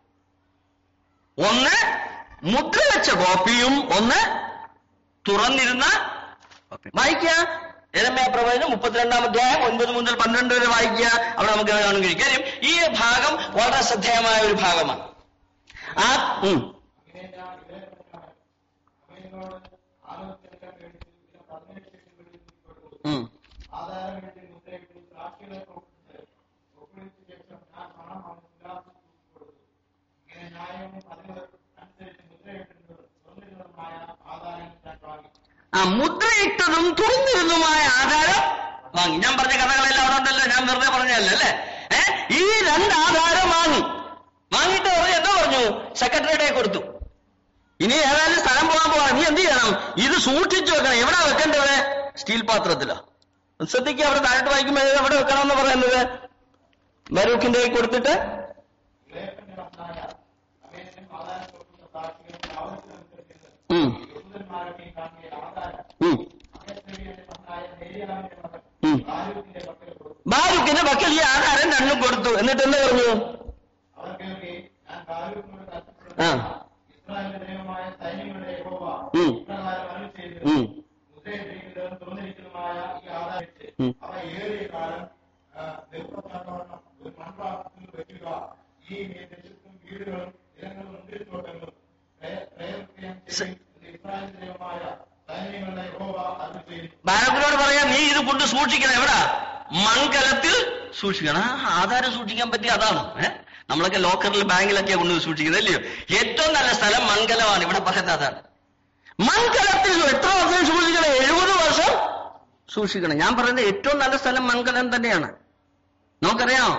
ഒന്ന് മുദ്ര വെച്ച കോപ്പിയും ഒന്ന് തുറന്നിരുന്ന കോപ്പി. വായിക്കുക എരമയ പ്രവചനം മുപ്പത്തിരണ്ടാം അധ്യായം ഒൻപത് മുതൽ പന്ത്രണ്ട് വരെ വായിക്കുക അവിടെ നമുക്ക് കാണാൻ കഴിയും കാര്യം ഈ ഭാഗം വളരെ ശ്രദ്ധേയമായ ഒരു ഭാഗമാണ് ആ ഉം, അങ്ങനെ ഞാൻ ഇവരെ കൊണ്ടാണ് അവനോട് ആലോചിച്ചെടുക്കാൻ വേണ്ടി ഇതിന് പതിനേഴ് ശേഷം കൊടുത്തു ഉം. ആധാരം വേണ്ടി മുദ്രയിട്ടു സാക്ഷികളെ ഒപ്പിട്ട് ഒപ്പിടിച്ച ശേഷം ഞാൻ പണം അവന് തുലാസിൽ കൊടുത്തു ഇങ്ങനെ ന്യായവും പതിവ് അനുസരിച്ച് മുദ്രയിട്ടിരുന്നത് തുറന്നിരുന്നതുമായ ആധാരം ഞാൻ വാങ്ങി ആ മുദ്രയിട്ടതും തുറന്നിരുന്നതുമായ ആധാരം വാങ്ങി ഞാൻ പറഞ്ഞ കഥകളെല്ലാം അവിടെ ഉണ്ടല്ലോ ഞാൻ വെറുതെ പറഞ്ഞതല്ലേ അല്ലേ ഏ ഈ രണ്ട് ആധാരം വാങ്ങി വാങ്ങിയിട്ട് പറഞ്ഞു എന്താ പറഞ്ഞു സെക്രട്ടറിയുടെ കൊടുത്തു ഇനി ഏതായാലും സ്ഥലം പോകാൻ പോവാ നീ എന്ത് ചെയ്യണം ഇത് സൂക്ഷിച്ചു വെക്കണം എവിടെ വെക്കേണ്ടത് സ്റ്റീൽ പാത്രത്തിലോ ശ്രദ്ധിക്കുക അവിടെ താഴോട്ട് വായിക്കുമ്പോൾ എവിടെ വെക്കണം എന്ന് പറയുന്നത് ബരൂഖിന്റെ കൈ കൊടുത്തിട്ട് ഇളയപ്പന്റെ മകനായ അമേശൻ ആധാരം കൊടുക്കുന്ന സാക്ഷികളെ ആവശ്യമനുസരിച്ച് ഉം, യഹൂദന്മാരുടെയും കാണുന്ന ആധാരം ഉം, അമേശ്വരിയുടെ മകനായ നെയ്യാമിന്റെ മകൻ ഉം. ആരോഗ്യത്തിന്റെ പക്കൽ കൊടുത്തു ബാരൂഖിന്റെ പക്കൽ ഈ ആധാരം രണ്ടും കൊടുത്തു എന്നിട്ട് എന്താ പറഞ്ഞു അവർ കേൾക്കെ ഞാൻ ബാരൂക്കിനോട് ആ. കൽപ്പിച്ചത് ഇസ്രായേലിന്റെ ദൈവമായ സൈന്യങ്ങളുടെ യഹോവ ഉം. ഇപ്രകാരം അരുളി ചെയ്തു ഉം, മുദ്രയിട്ടിരിക്കുന്നതും തുറന്നിരിക്കുന്നതുമായ ഈ ആധാരിച്ച് ഉം. അവ ഏറിയ കാലം ദൈവത്തക്കവണ്ണം ഒരു മൺപാത്രത്തിൽ വെക്കുക ഈ ദേശത്തും വീടുകളും നിലങ്ങളും മുന്തിരിത്തോട്ടങ്ങളും പ്രയ- പ്രയത്നം ചെയ്യും എന്ന് ഇസ്രായേൽ ദൈവമായ സൈന്യങ്ങളുടെ യഹോവ അരുളി ചെയ്തു ബാലകനോട് പറയാം നീ ഇത് കൊണ്ട് സൂക്ഷിക്കണം എവിടാ മൺകലത്തിൽ സൂക്ഷിക്കണം ആ ആധാരം സൂക്ഷിക്കാൻ പറ്റിയ അതാണ് ഏഹ് നമ്മളൊക്കെ ലോക്കറിൽ ബാങ്കിലൊക്കെ കൊണ്ട് സൂക്ഷിക്കുന്നത് അല്ലയോ ഏറ്റവും നല്ല സ്ഥലം മൺകലമാണ് ഇവിടെ പറയുന്നത് അതാണ് മൺകലത്തിൽ എത്ര വർഷം സൂക്ഷിക്കണം എഴുപത് വർഷം സൂക്ഷിക്കണം ഞാൻ പറയുന്നത് ഏറ്റവും നല്ല സ്ഥലം മൺകലം തന്നെയാണ് നമുക്കറിയാം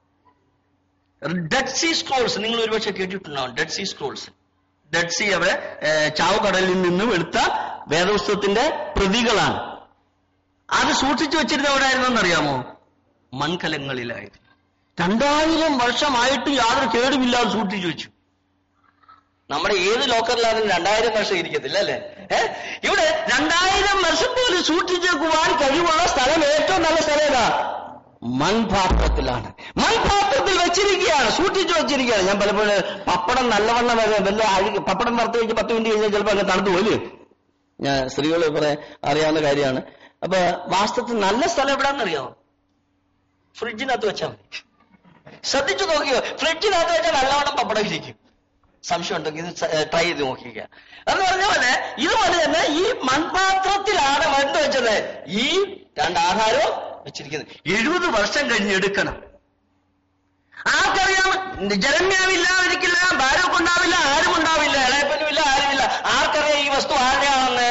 ഡെഡ് സീ സ്ക്രോൾസ് നിങ്ങൾ ഒരുപക്ഷെ കേട്ടിട്ടുണ്ടാവും Dead Sea scrolls Dead Sea അവിടെ ഏഹ്, ചാവുകടലിൽ നിന്നും എടുത്ത വേദപുസ്തകത്തിന്റെ പ്രതികളാണ് അത് സൂക്ഷിച്ചു വെച്ചിരുന്ന എവിടെയായിരുന്നു അറിയാമോ മൺകലങ്ങളിലായിരുന്നു രണ്ടായിരം വർഷമായിട്ട് യാതൊരു കേടുമില്ലാതെ സൂക്ഷിച്ചു വെച്ചു നമ്മുടെ ഏത് ലോക്കറിലാണെങ്കിലും രണ്ടായിരം വർഷം ഇരിക്കത്തില്ല അല്ലേ ഏഹ് ഇവിടെ രണ്ടായിരം വർഷം പോലും സൂക്ഷിച്ചു വെക്കുവാൻ കഴിവുള്ള സ്ഥലം ഏറ്റവും നല്ല സ്ഥലം ഏതാ മൺപാത്രത്തിലാണ് മൺപാത്രത്തിൽ വെച്ചിരിക്കുകയാണ് സൂക്ഷിച്ചു വെച്ചിരിക്കുകയാണ് ഞാൻ പലപ്പോഴും പപ്പടം നല്ലവണ്ണം വരെ വല്ല അഴുകി പപ്പടം വറുത്ത് വെച്ച് പത്ത് മിനിറ്റ് കഴിഞ്ഞാൽ ചിലപ്പോൾ അങ്ങ് തണുത്തു പോലും ഞാൻ സ്ത്രീകൾ കുറെ അറിയാവുന്ന കാര്യമാണ് അപ്പൊ വാസ്തവത്തിൽ നല്ല സ്ഥലം എവിടാന്നറിയാമോ ഫ്രിഡ്ജിനകത്ത് വെച്ചാൽ മതി ശ്രദ്ധിച്ചു നോക്കിയോ ഫ്രിഡ്ജിനകത്ത് വെച്ചാൽ നല്ലവണ്ണം പപ്പടം ഇരിക്കും സംശയം ഉണ്ടെങ്കിൽ ഇത് ട്രൈ ചെയ്ത് നോക്കിക്കുക എന്ന് പറഞ്ഞ പോലെ ഇതുപോലെ തന്നെ ഈ മൺപാത്രത്തിലാണ് മരുന്ന് വെച്ചത് ഈ രണ്ട് ആധാരവും വെച്ചിരിക്കുന്നത് എഴുപത് വർഷം കഴിഞ്ഞ് എടുക്കണം ആർക്കറിയാം ജനമ്യാവില്ലാതിരിക്കില്ല ഭാരമൊക്കെ ഉണ്ടാവില്ല ആരും ഉണ്ടാവില്ല ഇളയപ്പനുമില്ല ആരുമില്ല ആർക്കറിയാം ഈ വസ്തു ആരുടെയാണെന്ന്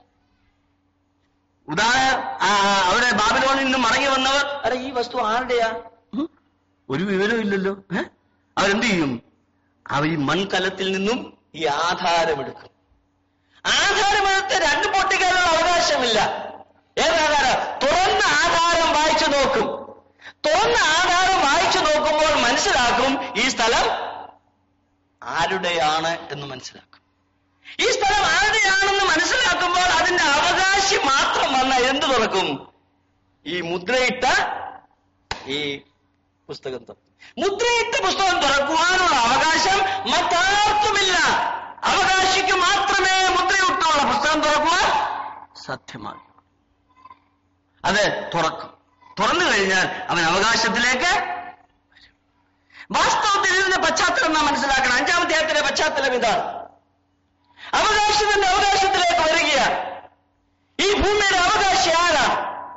ഉദാഹരണം അവിടെ ബാബിലോണിൽ നിന്ന് മടങ്ങി വന്നവർ അല്ല ഈ വസ്തു ആരുടെയാ ഉം? ഒരു വിവരവും ഇല്ലല്ലോ ഏ അവരെന്ത് ചെയ്യും അവർ ഈ മൺകലത്തിൽ നിന്നും ഈ ആധാരമെടുക്കും ആധാരമെടുത്ത് രണ്ട് പൊട്ടിക്കാനുള്ള അവകാശമില്ല ഏതാധാരം തുറന്ന ആധാരം വായിച്ചു നോക്കും തുറന്ന ആധാരം വായിച്ചു നോക്കുമ്പോൾ മനസ്സിലാക്കും ഈ സ്ഥലം ആരുടെയാണ് എന്ന് മനസ്സിലാക്കും ഈ സ്ഥലം ആരുടെയാണെന്ന് മനസ്സിലാക്കുമ്പോൾ അതിന്റെ അവകാശി മാത്രം വന്ന എന്ത് തുറക്കും ഈ മുദ്രയിട്ട ഈ പുസ്തകം തുറക്കും മുദ്രയിട്ട പുസ്തകം തുറക്കുവാനുള്ള അവകാശം മറ്റാർക്കുമില്ല അവകാശിക്ക് മാത്രമേ മുദ്രയിട്ടുള്ള പുസ്തകം തുറക്കുവാൻ സാധ്യമാകൂ അത് തുറക്കും തുറന്നു കഴിഞ്ഞാൽ അവൻ അവകാശത്തിലേക്ക് വരും. വാസ്തവത്തിൽ ഇതിന്റെ പശ്ചാത്തലം നാം മനസ്സിലാക്കണം അഞ്ചാം അധ്യായത്തിലെ പശ്ചാത്തലം ഇതാണ് അവകാശത്തിന്റെ അവകാശത്തിലേക്ക് വരികയാണ് ഈ ഭൂമിയുടെ അവകാശി ആരാണ്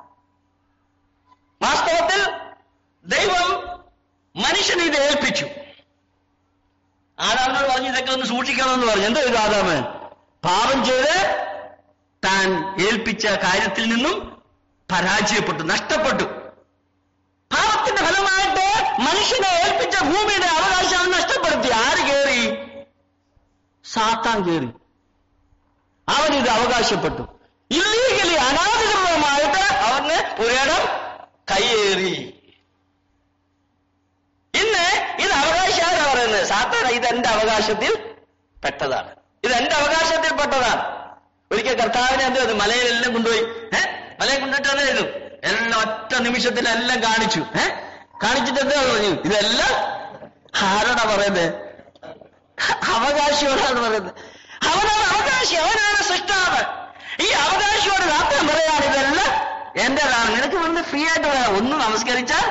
വാസ്തവത്തിൽ ദൈവം മനുഷ്യനെ ഇത് ഏൽപ്പിച്ചു ആദാമിനോട് പറഞ്ഞു ഇതൊക്കെ ഒന്ന് സൂക്ഷിക്കണമെന്ന് പറഞ്ഞു എന്തോ ഇത് ആദാമ് പാപം ചെയ്ത് താൻ ഏൽപ്പിച്ച കാര്യത്തിൽ നിന്നും പരാജയപ്പെട്ടു നഷ്ടപ്പെട്ടു പാപത്തിന്റെ ഫലമായിട്ട് മനുഷ്യനെ ഏൽപ്പിച്ച ഭൂമിയുടെ അവകാശം അവൻ നഷ്ടപ്പെടുത്തി ആര് കയറി സാത്താൻ കയറി അവൻ ഇത് അവകാശപ്പെട്ടു ഇല്ലീഗലി അനാധികൃതമായിട്ട് അവന് പുരേണം കയ്യേറി ഇന്ന് ഇത് അവകാശമാണ് പറയുന്നത് സാത്താൻ ഇത് എന്റെ അവകാശത്തിൽ പെട്ടതാണ് ഇത് എന്റെ അവകാശത്തിൽ പെട്ടതാണ് ഒരിക്കൽ കർത്താവിനെ എന്ത് ചെയ്തു മലയിലെല്ലാം കൊണ്ടുപോയി ഏഹ് മലയിൽ കൊണ്ടിട്ട് എന്ത് ചെയ്തു എല്ലാം ഒറ്റ നിമിഷത്തിൽ എല്ലാം കാണിച്ചു ഏഹ് കാണിച്ചിട്ട് എന്താ പറഞ്ഞു ഇതെല്ലാം ആരോടാ പറയുന്നത് അവകാശിയോടാണ് പറയുന്നത് അവനാണ് അവകാശി അവനാണ് സൃഷ്ടാവ് ഈ അവകാശിയോട് രാത്രി പറയാണ് ഇതെല്ലാം എന്റേതാണ് നിനക്ക് വെറുതെ ഫ്രീ ആയിട്ട് പറയാം ഒന്ന് നമസ്കരിച്ചാൽ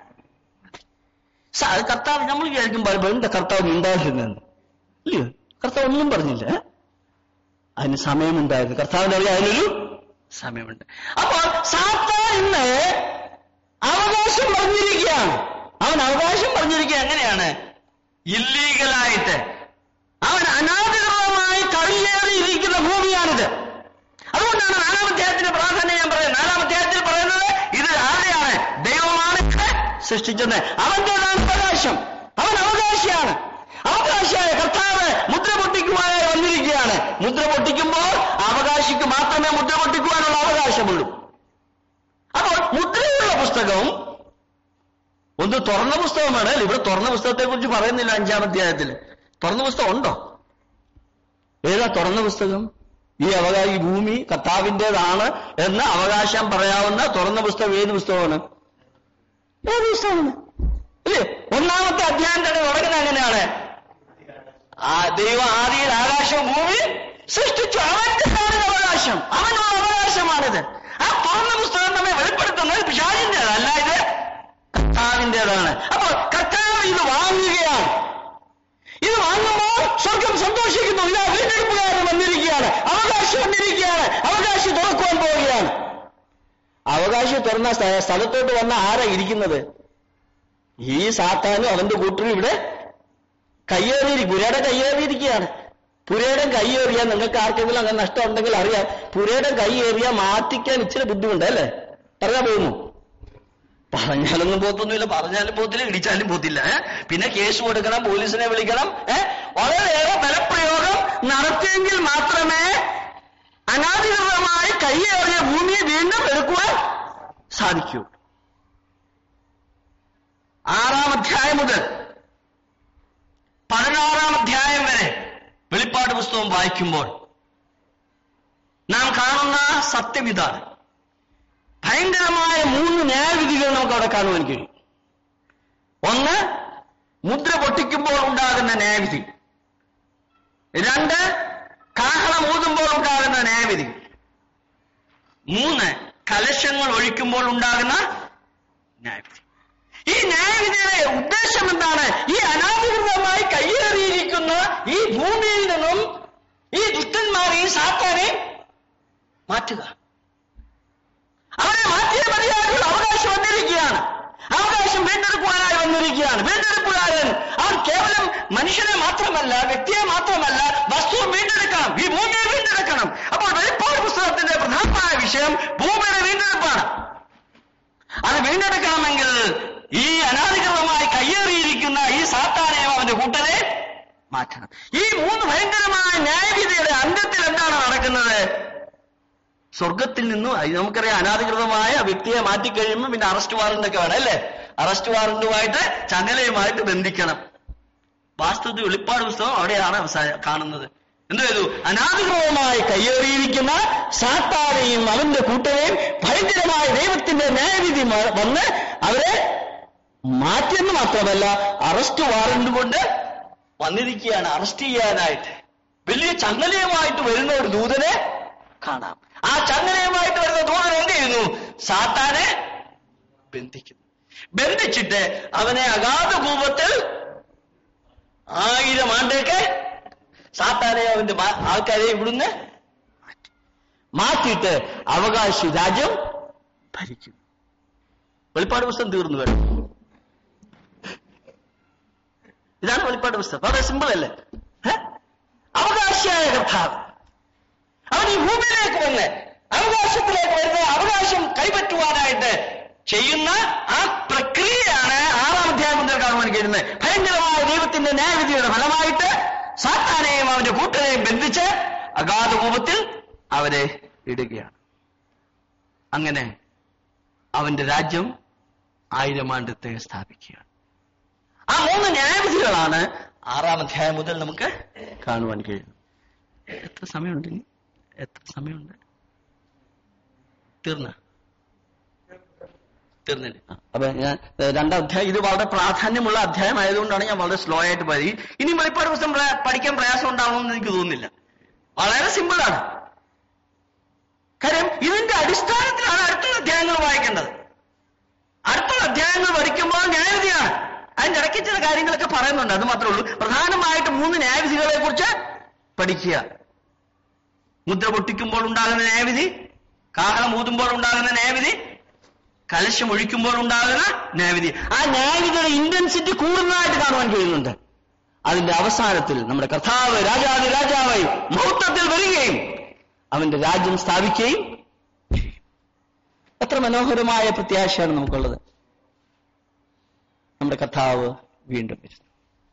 സ- അത് കർത്താവ് നമ്മൾ വിചാരിക്കും പറയുമ്പോൾ എന്താ കർത്താവ് ഉണ്ടായിരുന്നെന്ന് ഇല്ലയോ കർത്താവ് ഒന്നും പറഞ്ഞില്ല ഏ? അതിന് സമയമുണ്ടായിരുന്നു കർത്താവിന് അറിയാം അതിനൊരു സമയമുണ്ട് അപ്പോൾ സാത്താൻ ഇന്ന് അവകാശം പറഞ്ഞിരിക്കുകയാണ് അവൻ അവകാശം പറഞ്ഞിരിക്കുക എങ്ങനെയാണ് ഇല്ലീഗലായിട്ട് അവൻ അനാധികൃതമായി കവിയേറിയിരിക്കുന്ന ഭൂമിയാണിത് അതുകൊണ്ടാണ് നാലാം അധ്യായത്തിന്റെ പ്രാധാന്യം ഞാൻ പറയുന്നത് നാലാം അധ്യായത്തിൽ പറയുന്നത് ഇത് ആരെയാണ് ദൈവമാണ് ഇത് സൃഷ്ടിച്ചത് അവന്റേതാണ് അവകാശം അവൻ അവകാശിയാണ് അവകാശിയായ കർത്താവ് മുദ്ര പൊട്ടിക്കുവാനായി വന്നിരിക്കുകയാണ് മുദ്ര പൊട്ടിക്കുമ്പോൾ അവകാശിക്ക് മാത്രമേ മുദ്ര പൊട്ടിക്കുവാനുള്ള അവകാശമുള്ളൂ അപ്പോൾ മുദ്രയുള്ള പുസ്തകവും ഒന്ന് തുറന്ന പുസ്തകമാണ് അല്ലേ? ഇവിടെ തുറന്ന പുസ്തകത്തെ കുറിച്ച് പറയുന്നില്ല അഞ്ചാം അധ്യായത്തിൽ തുറന്ന പുസ്തകം ഉണ്ടോ ഏതാ തുറന്ന പുസ്തകം ഈ അവകാശി ഭൂമി കർത്താവിൻ്റെതാണ് എന്ന് അവകാശം പറയാവുന്ന തുറന്ന പുസ്തകം ഏത് പുസ്തകമാണ് ഏത് പുസ്തകമാണ് ഇല്ലേ ഒന്നാമത്തെ അധ്യായം തന്നെ തുടങ്ങുന്നത് എങ്ങനെയാണ് ആ ദൈവം ആദിയിൽ ആകാശവും ഭൂമി സൃഷ്ടിച്ചു അവന്റെ അവകാശം അവനുള്ള അവകാശമാണിത് ആ തുറന്ന പുസ്തകം നമ്മെ വെളിപ്പെടുത്തുന്നത് പിശാചിന്റേതല്ല ഇത് കർത്താവിൻ്റെതാണ് അപ്പോൾ കർത്താവ് ഇത് വാങ്ങുകയാണ് ഇത് വാങ്ങുമ്പോൾ സ്വർഗം സന്തോഷിക്കുന്നു ഇതാ വീണ്ടെടുപ്പുകാരൻ വന്നിരിക്കുകയാണ് അവകാശി വന്നിരിക്കുകയാണ് അവകാശി തുറക്കുവാൻ പോവുകയാണ് അവകാശി തുറന്ന സ്ഥ- സ്ഥലത്തോട്ട് വന്ന ആരാ ഇരിക്കുന്നത് ഈ സാത്താനും അവന്റെ കൂട്ടരും ഇവിടെ കയ്യേറിയിരിക്കും പുരയുടെ കയ്യേറിയിരിക്കുകയാണ് പുരയുടെ കയ്യേറിയാൽ നിങ്ങൾക്ക് ആർക്കെങ്കിലും അങ്ങനെ നഷ്ടം ഉണ്ടെങ്കിൽ അറിയാം പുരയുടെ കയ്യേറിയാൽ മാറ്റിക്കാൻ ഇച്ചിരി ബുദ്ധിമുട്ട് അല്ലേ പറയാൻ പോകുന്നു പറഞ്ഞാലൊന്നും പോത്തൊന്നുമില്ല പറഞ്ഞാലും പോത്തില്ല ഇടിച്ചാലും പോത്തില്ല ഏ? പിന്നെ കേസ് കൊടുക്കണം പോലീസിനെ വിളിക്കണം ഏ? വളരെയേറെ ബലപ്രയോഗം നടത്തിയെങ്കിൽ മാത്രമേ അനാധികൃതമായി കയ്യേറിയ ഭൂമിയെ വീണ്ടും എടുക്കുവാൻ സാധിക്കൂ ആറാം അധ്യായം മുതൽ പതിനാറാം അധ്യായം വരെ വെളിപ്പാട് പുസ്തകം വായിക്കുമ്പോൾ നാം കാണുന്ന സത്യം ഇതാണ് ഭയങ്കരമായ മൂന്ന് ന്യായവിധികൾ നമുക്ക് അവിടെ കാണുവാൻ കഴിയും ഒന്ന് മുദ്ര പൊട്ടിക്കുമ്പോൾ ഉണ്ടാകുന്ന ന്യായവിധി രണ്ട് കാഹളം ഊതുമ്പോൾ ഉണ്ടാകുന്ന ന്യായവിധി മൂന്ന് കലശങ്ങൾ ഒഴിക്കുമ്പോൾ ഉണ്ടാകുന്ന ന്യായവിധി ഈ ന്യായവിധിയുടെ ഉദ്ദേശം എന്താണ് ഈ അനാധികൃതമായി കയ്യേറിയിരിക്കുന്ന ഈ ഭൂമിയിൽ നിന്നും ഈ ദുഷ്ടന്മാരെ ഈ സാത്താനെ മാറ്റുക അവരെ മാറ്റിയ മതിയാകുള്ള അവകാശം വന്നിരിക്കുകയാണ് അവകാശം വീണ്ടെടുക്കുവാനായി വന്നിരിക്കുകയാണ് വീണ്ടെടുപ്പുകാരൻ അവൻ കേവലം മനുഷ്യനെ മാത്രമല്ല വ്യക്തിയെ മാത്രമല്ല വസ്തു വീണ്ടെടുക്കണം ഈ ഭൂമിയെ വീണ്ടെടുക്കണം അപ്പോൾ വെളിപ്പാട് പുസ്തകത്തിന്റെ പ്രധാനമായ വിഷയം ഭൂമിയുടെ വീണ്ടെടുപ്പാണ് അത് വീണ്ടെടുക്കണമെങ്കിൽ ഈ അനാധികൃതമായി കയ്യേറിയിരിക്കുന്ന ഈ സാത്താനെയും അവന്റെ കൂട്ടരെ മാറ്റണം ഈ മൂന്ന് ഭയങ്കരമായ ന്യായവിധിയുടെ അന്ത്യത്തിൽ എന്താണ് നടക്കുന്നത് സ്വർഗത്തിൽ നിന്നും അത് നമുക്കറിയാം അനാധികൃതമായ വ്യക്തിയെ മാറ്റിക്കഴിയുമ്പോൾ പിന്നെ അറസ്റ്റ് വാറന്റ് ഒക്കെ വേണം അല്ലേ അറസ്റ്റ് വാറന്റുമായിട്ട് ചങ്ങലയുമായിട്ട് ബന്ധിക്കണം വാസ്തവത്തിൽ വെളിപ്പാട് പുസ്തകം അവിടെയാണ് അവസാനം കാണുന്നത് എന്ത് ചെയ്തു അനാധികൃതമായി കയ്യേറിയിരിക്കുന്ന സാത്താനെയും അവന്റെ കൂട്ടരെയും ഭയങ്കരമായ ദൈവത്തിന്റെ ന്യായവിധി മ- വന്ന് അവരെ മാറ്റിയെന്ന് മാത്രമല്ല അറസ്റ്റ് വാറന്റ് കൊണ്ട് വന്നിരിക്കുകയാണ് അറസ്റ്റ് ചെയ്യാനായിട്ട് വലിയ ചങ്ങലയുമായിട്ട് വരുന്ന ഒരു ദൂതനെ കാണാം ആ ചങ്ങലയുമായിട്ട് വരുന്ന ദൂതൻ എന്ത് ചെയ്യുന്നു സാത്താനെ ബന്ധിക്കുന്നു ബന്ധിച്ചിട്ട് അവനെ അഗാധ കൂപത്തിൽ ആയിരം ആണ്ടേക്ക് സാത്താനെ അവന്റെ മാ- ആൾക്കാരെ ഇവിടുന്ന് മാറ്റി മാറ്റിയിട്ട് അവകാശി രാജ്യം ഭരിക്കും വെളിപ്പാട് പുസ്തകം തീർന്നു വേണം ഇതാണ് വെളിപ്പാട് പുസ്തകം വളരെ സിമ്പിൾ അല്ലേ ഏ? അവകാശിയായ കർത്താവ് അവൻ ഈ ഭൂമിയിലേക്ക് വന്ന് അവകാശത്തിലേക്ക് വരുന്ന അവകാശം കൈപ്പറ്റുവാനായിട്ട് ചെയ്യുന്ന ആ പ്രക്രിയയാണ് ആറാം അധ്യായം മുതൽ കാണുവാൻ കഴിയുന്നത് ഭയങ്കരമായ ദൈവത്തിന്റെ ന്യായവിധിയുടെ ഫലമായിട്ട് സാത്താനെയും അവന്റെ കൂട്ടരെയും ബന്ധിച്ച് അഗാധ കൂപത്തിൽ അവരെ ഇടുകയാണ് അങ്ങനെ അവന്റെ രാജ്യം ആയിരം ആണ്ടത്തെ സ്ഥാപിക്കുകയാണ് ആ മൂന്ന് ന്യായവിധികളാണ് ആറാം അധ്യായം മുതൽ നമുക്ക് കാണുവാൻ കഴിയുന്നത് എത്ര സമയമുണ്ട് ഇനി എത്ര സമയമുണ്ട് തീർന്ന തീർന്നില്ല ആ, അപ്പൊ ഞാൻ ഏ, രണ്ടാം അധ്യായം ഇത് വളരെ പ്രാധാന്യമുള്ള അധ്യായം ആയതുകൊണ്ടാണ് ഞാൻ വളരെ സ്ലോ ആയിട്ട് പോയത് ഈ- ഇനി വെളിപ്പാട് പുസ്തകം പ്രയാ- പഠിക്കാൻ പ്രയാസം ഉണ്ടാവുമെന്ന് എനിക്ക് തോന്നുന്നില്ല വളരെ സിമ്പിളാണ് കാര്യം ഇതിന്റെ അടിസ്ഥാനത്തിലാണ് അടുത്തുള്ള അധ്യായങ്ങൾ വായിക്കേണ്ടത് അടുത്തുള്ള അധ്യായങ്ങൾ പഠിക്കുമ്പോൾ ന്യായവിധിയാണ് അതിന്റെ ഇടയ്ക്ക് ചില കാര്യങ്ങളൊക്കെ പറയുന്നുണ്ട് അത് മാത്രമേ ഉള്ളൂ പ്രധാനമായിട്ട് മൂന്ന് ന്യായവിധികളെ കുറിച്ച് പഠിക്കുക മുദ്ര പൊട്ടിക്കുമ്പോൾ ഉണ്ടാകുന്ന ന്യായവിധി കാഹളം ഊതുമ്പോൾ ഉണ്ടാകുന്ന ന്യായവിധി കലശം ഒഴിക്കുമ്പോൾ ഉണ്ടാകുന്ന ന്യായവിധി ആ ന്യായവിധിയുടെ ഇന്റൻസിറ്റി കൂടുന്നതായിട്ട് കാണുവാൻ കഴിയുന്നുണ്ട് അതിന്റെ അവസാനത്തിൽ നമ്മുടെ കർത്താവ് രാജാതി രാജാവായി മഹത്വത്തിൽ വരികയും അവന്റെ രാജ്യം സ്ഥാപിക്കുകയും ചെയ്യും. എത്ര മനോഹരമായ പ്രത്യാശയാണ് നമുക്കുള്ളത് നമ്മുടെ കർത്താവ് വീണ്ടും വരുന്നു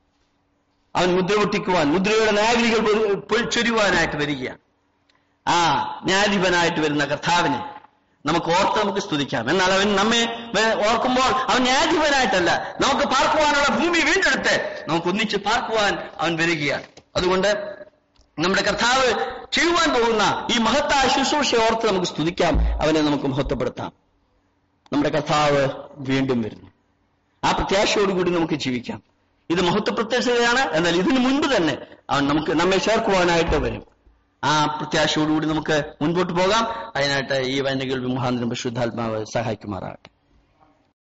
അവൻ മുദ്ര പൊട്ടിക്കുവാൻ മുദ്രയുടെ ന്യായവിധികൾ പൊ- പൊ- ചൊരിയുവാനായിട്ട് വരികയാണ് ആ ന്യായാധിപനായിട്ട് വരുന്ന കർത്താവിനെ നമുക്ക് ഓർത്ത് നമുക്ക് സ്തുതിക്കാം എന്നാൽ അവൻ നമ്മെ വേ- ഓർക്കുമ്പോൾ അവൻ ന്യായാധിപനായിട്ടല്ല നമുക്ക് പാർക്കുവാനുള്ള ഭൂമി വീണ്ടെടുത്ത് നമുക്ക് ഒന്നിച്ച് പാർക്കുവാൻ അവൻ വരികയാണ് അതുകൊണ്ട് നമ്മുടെ കർത്താവ് ചെയ്യുവാൻ പോകുന്ന ഈ മഹത്തായ ശുശ്രൂഷയെ ഓർത്ത് നമുക്ക് സ്തുതിക്കാം അവനെ നമുക്ക് മഹത്വപ്പെടുത്താം നമ്മുടെ കർത്താവ് വീണ്ടും വരുന്നു ആ പ്രത്യാശയോടുകൂടി നമുക്ക് ജീവിക്കാം ഇത് മഹത്വ പ്രത്യക്ഷതയാണ് എന്നാൽ ഇതിനു മുൻപ് തന്നെ അവൻ നമുക്ക് നമ്മെ ചേർക്കുവാനായിട്ട് വരും ആ പ്രത്യാശയോടുകൂടി നമുക്ക് മുൻപോട്ട് പോകാം അതിനായിട്ട് ഈ വൈനകൾ മുഖാന്തരം പരിശുദ്ധാത്മാവ് സഹായിക്കുമാറാകട്ടെ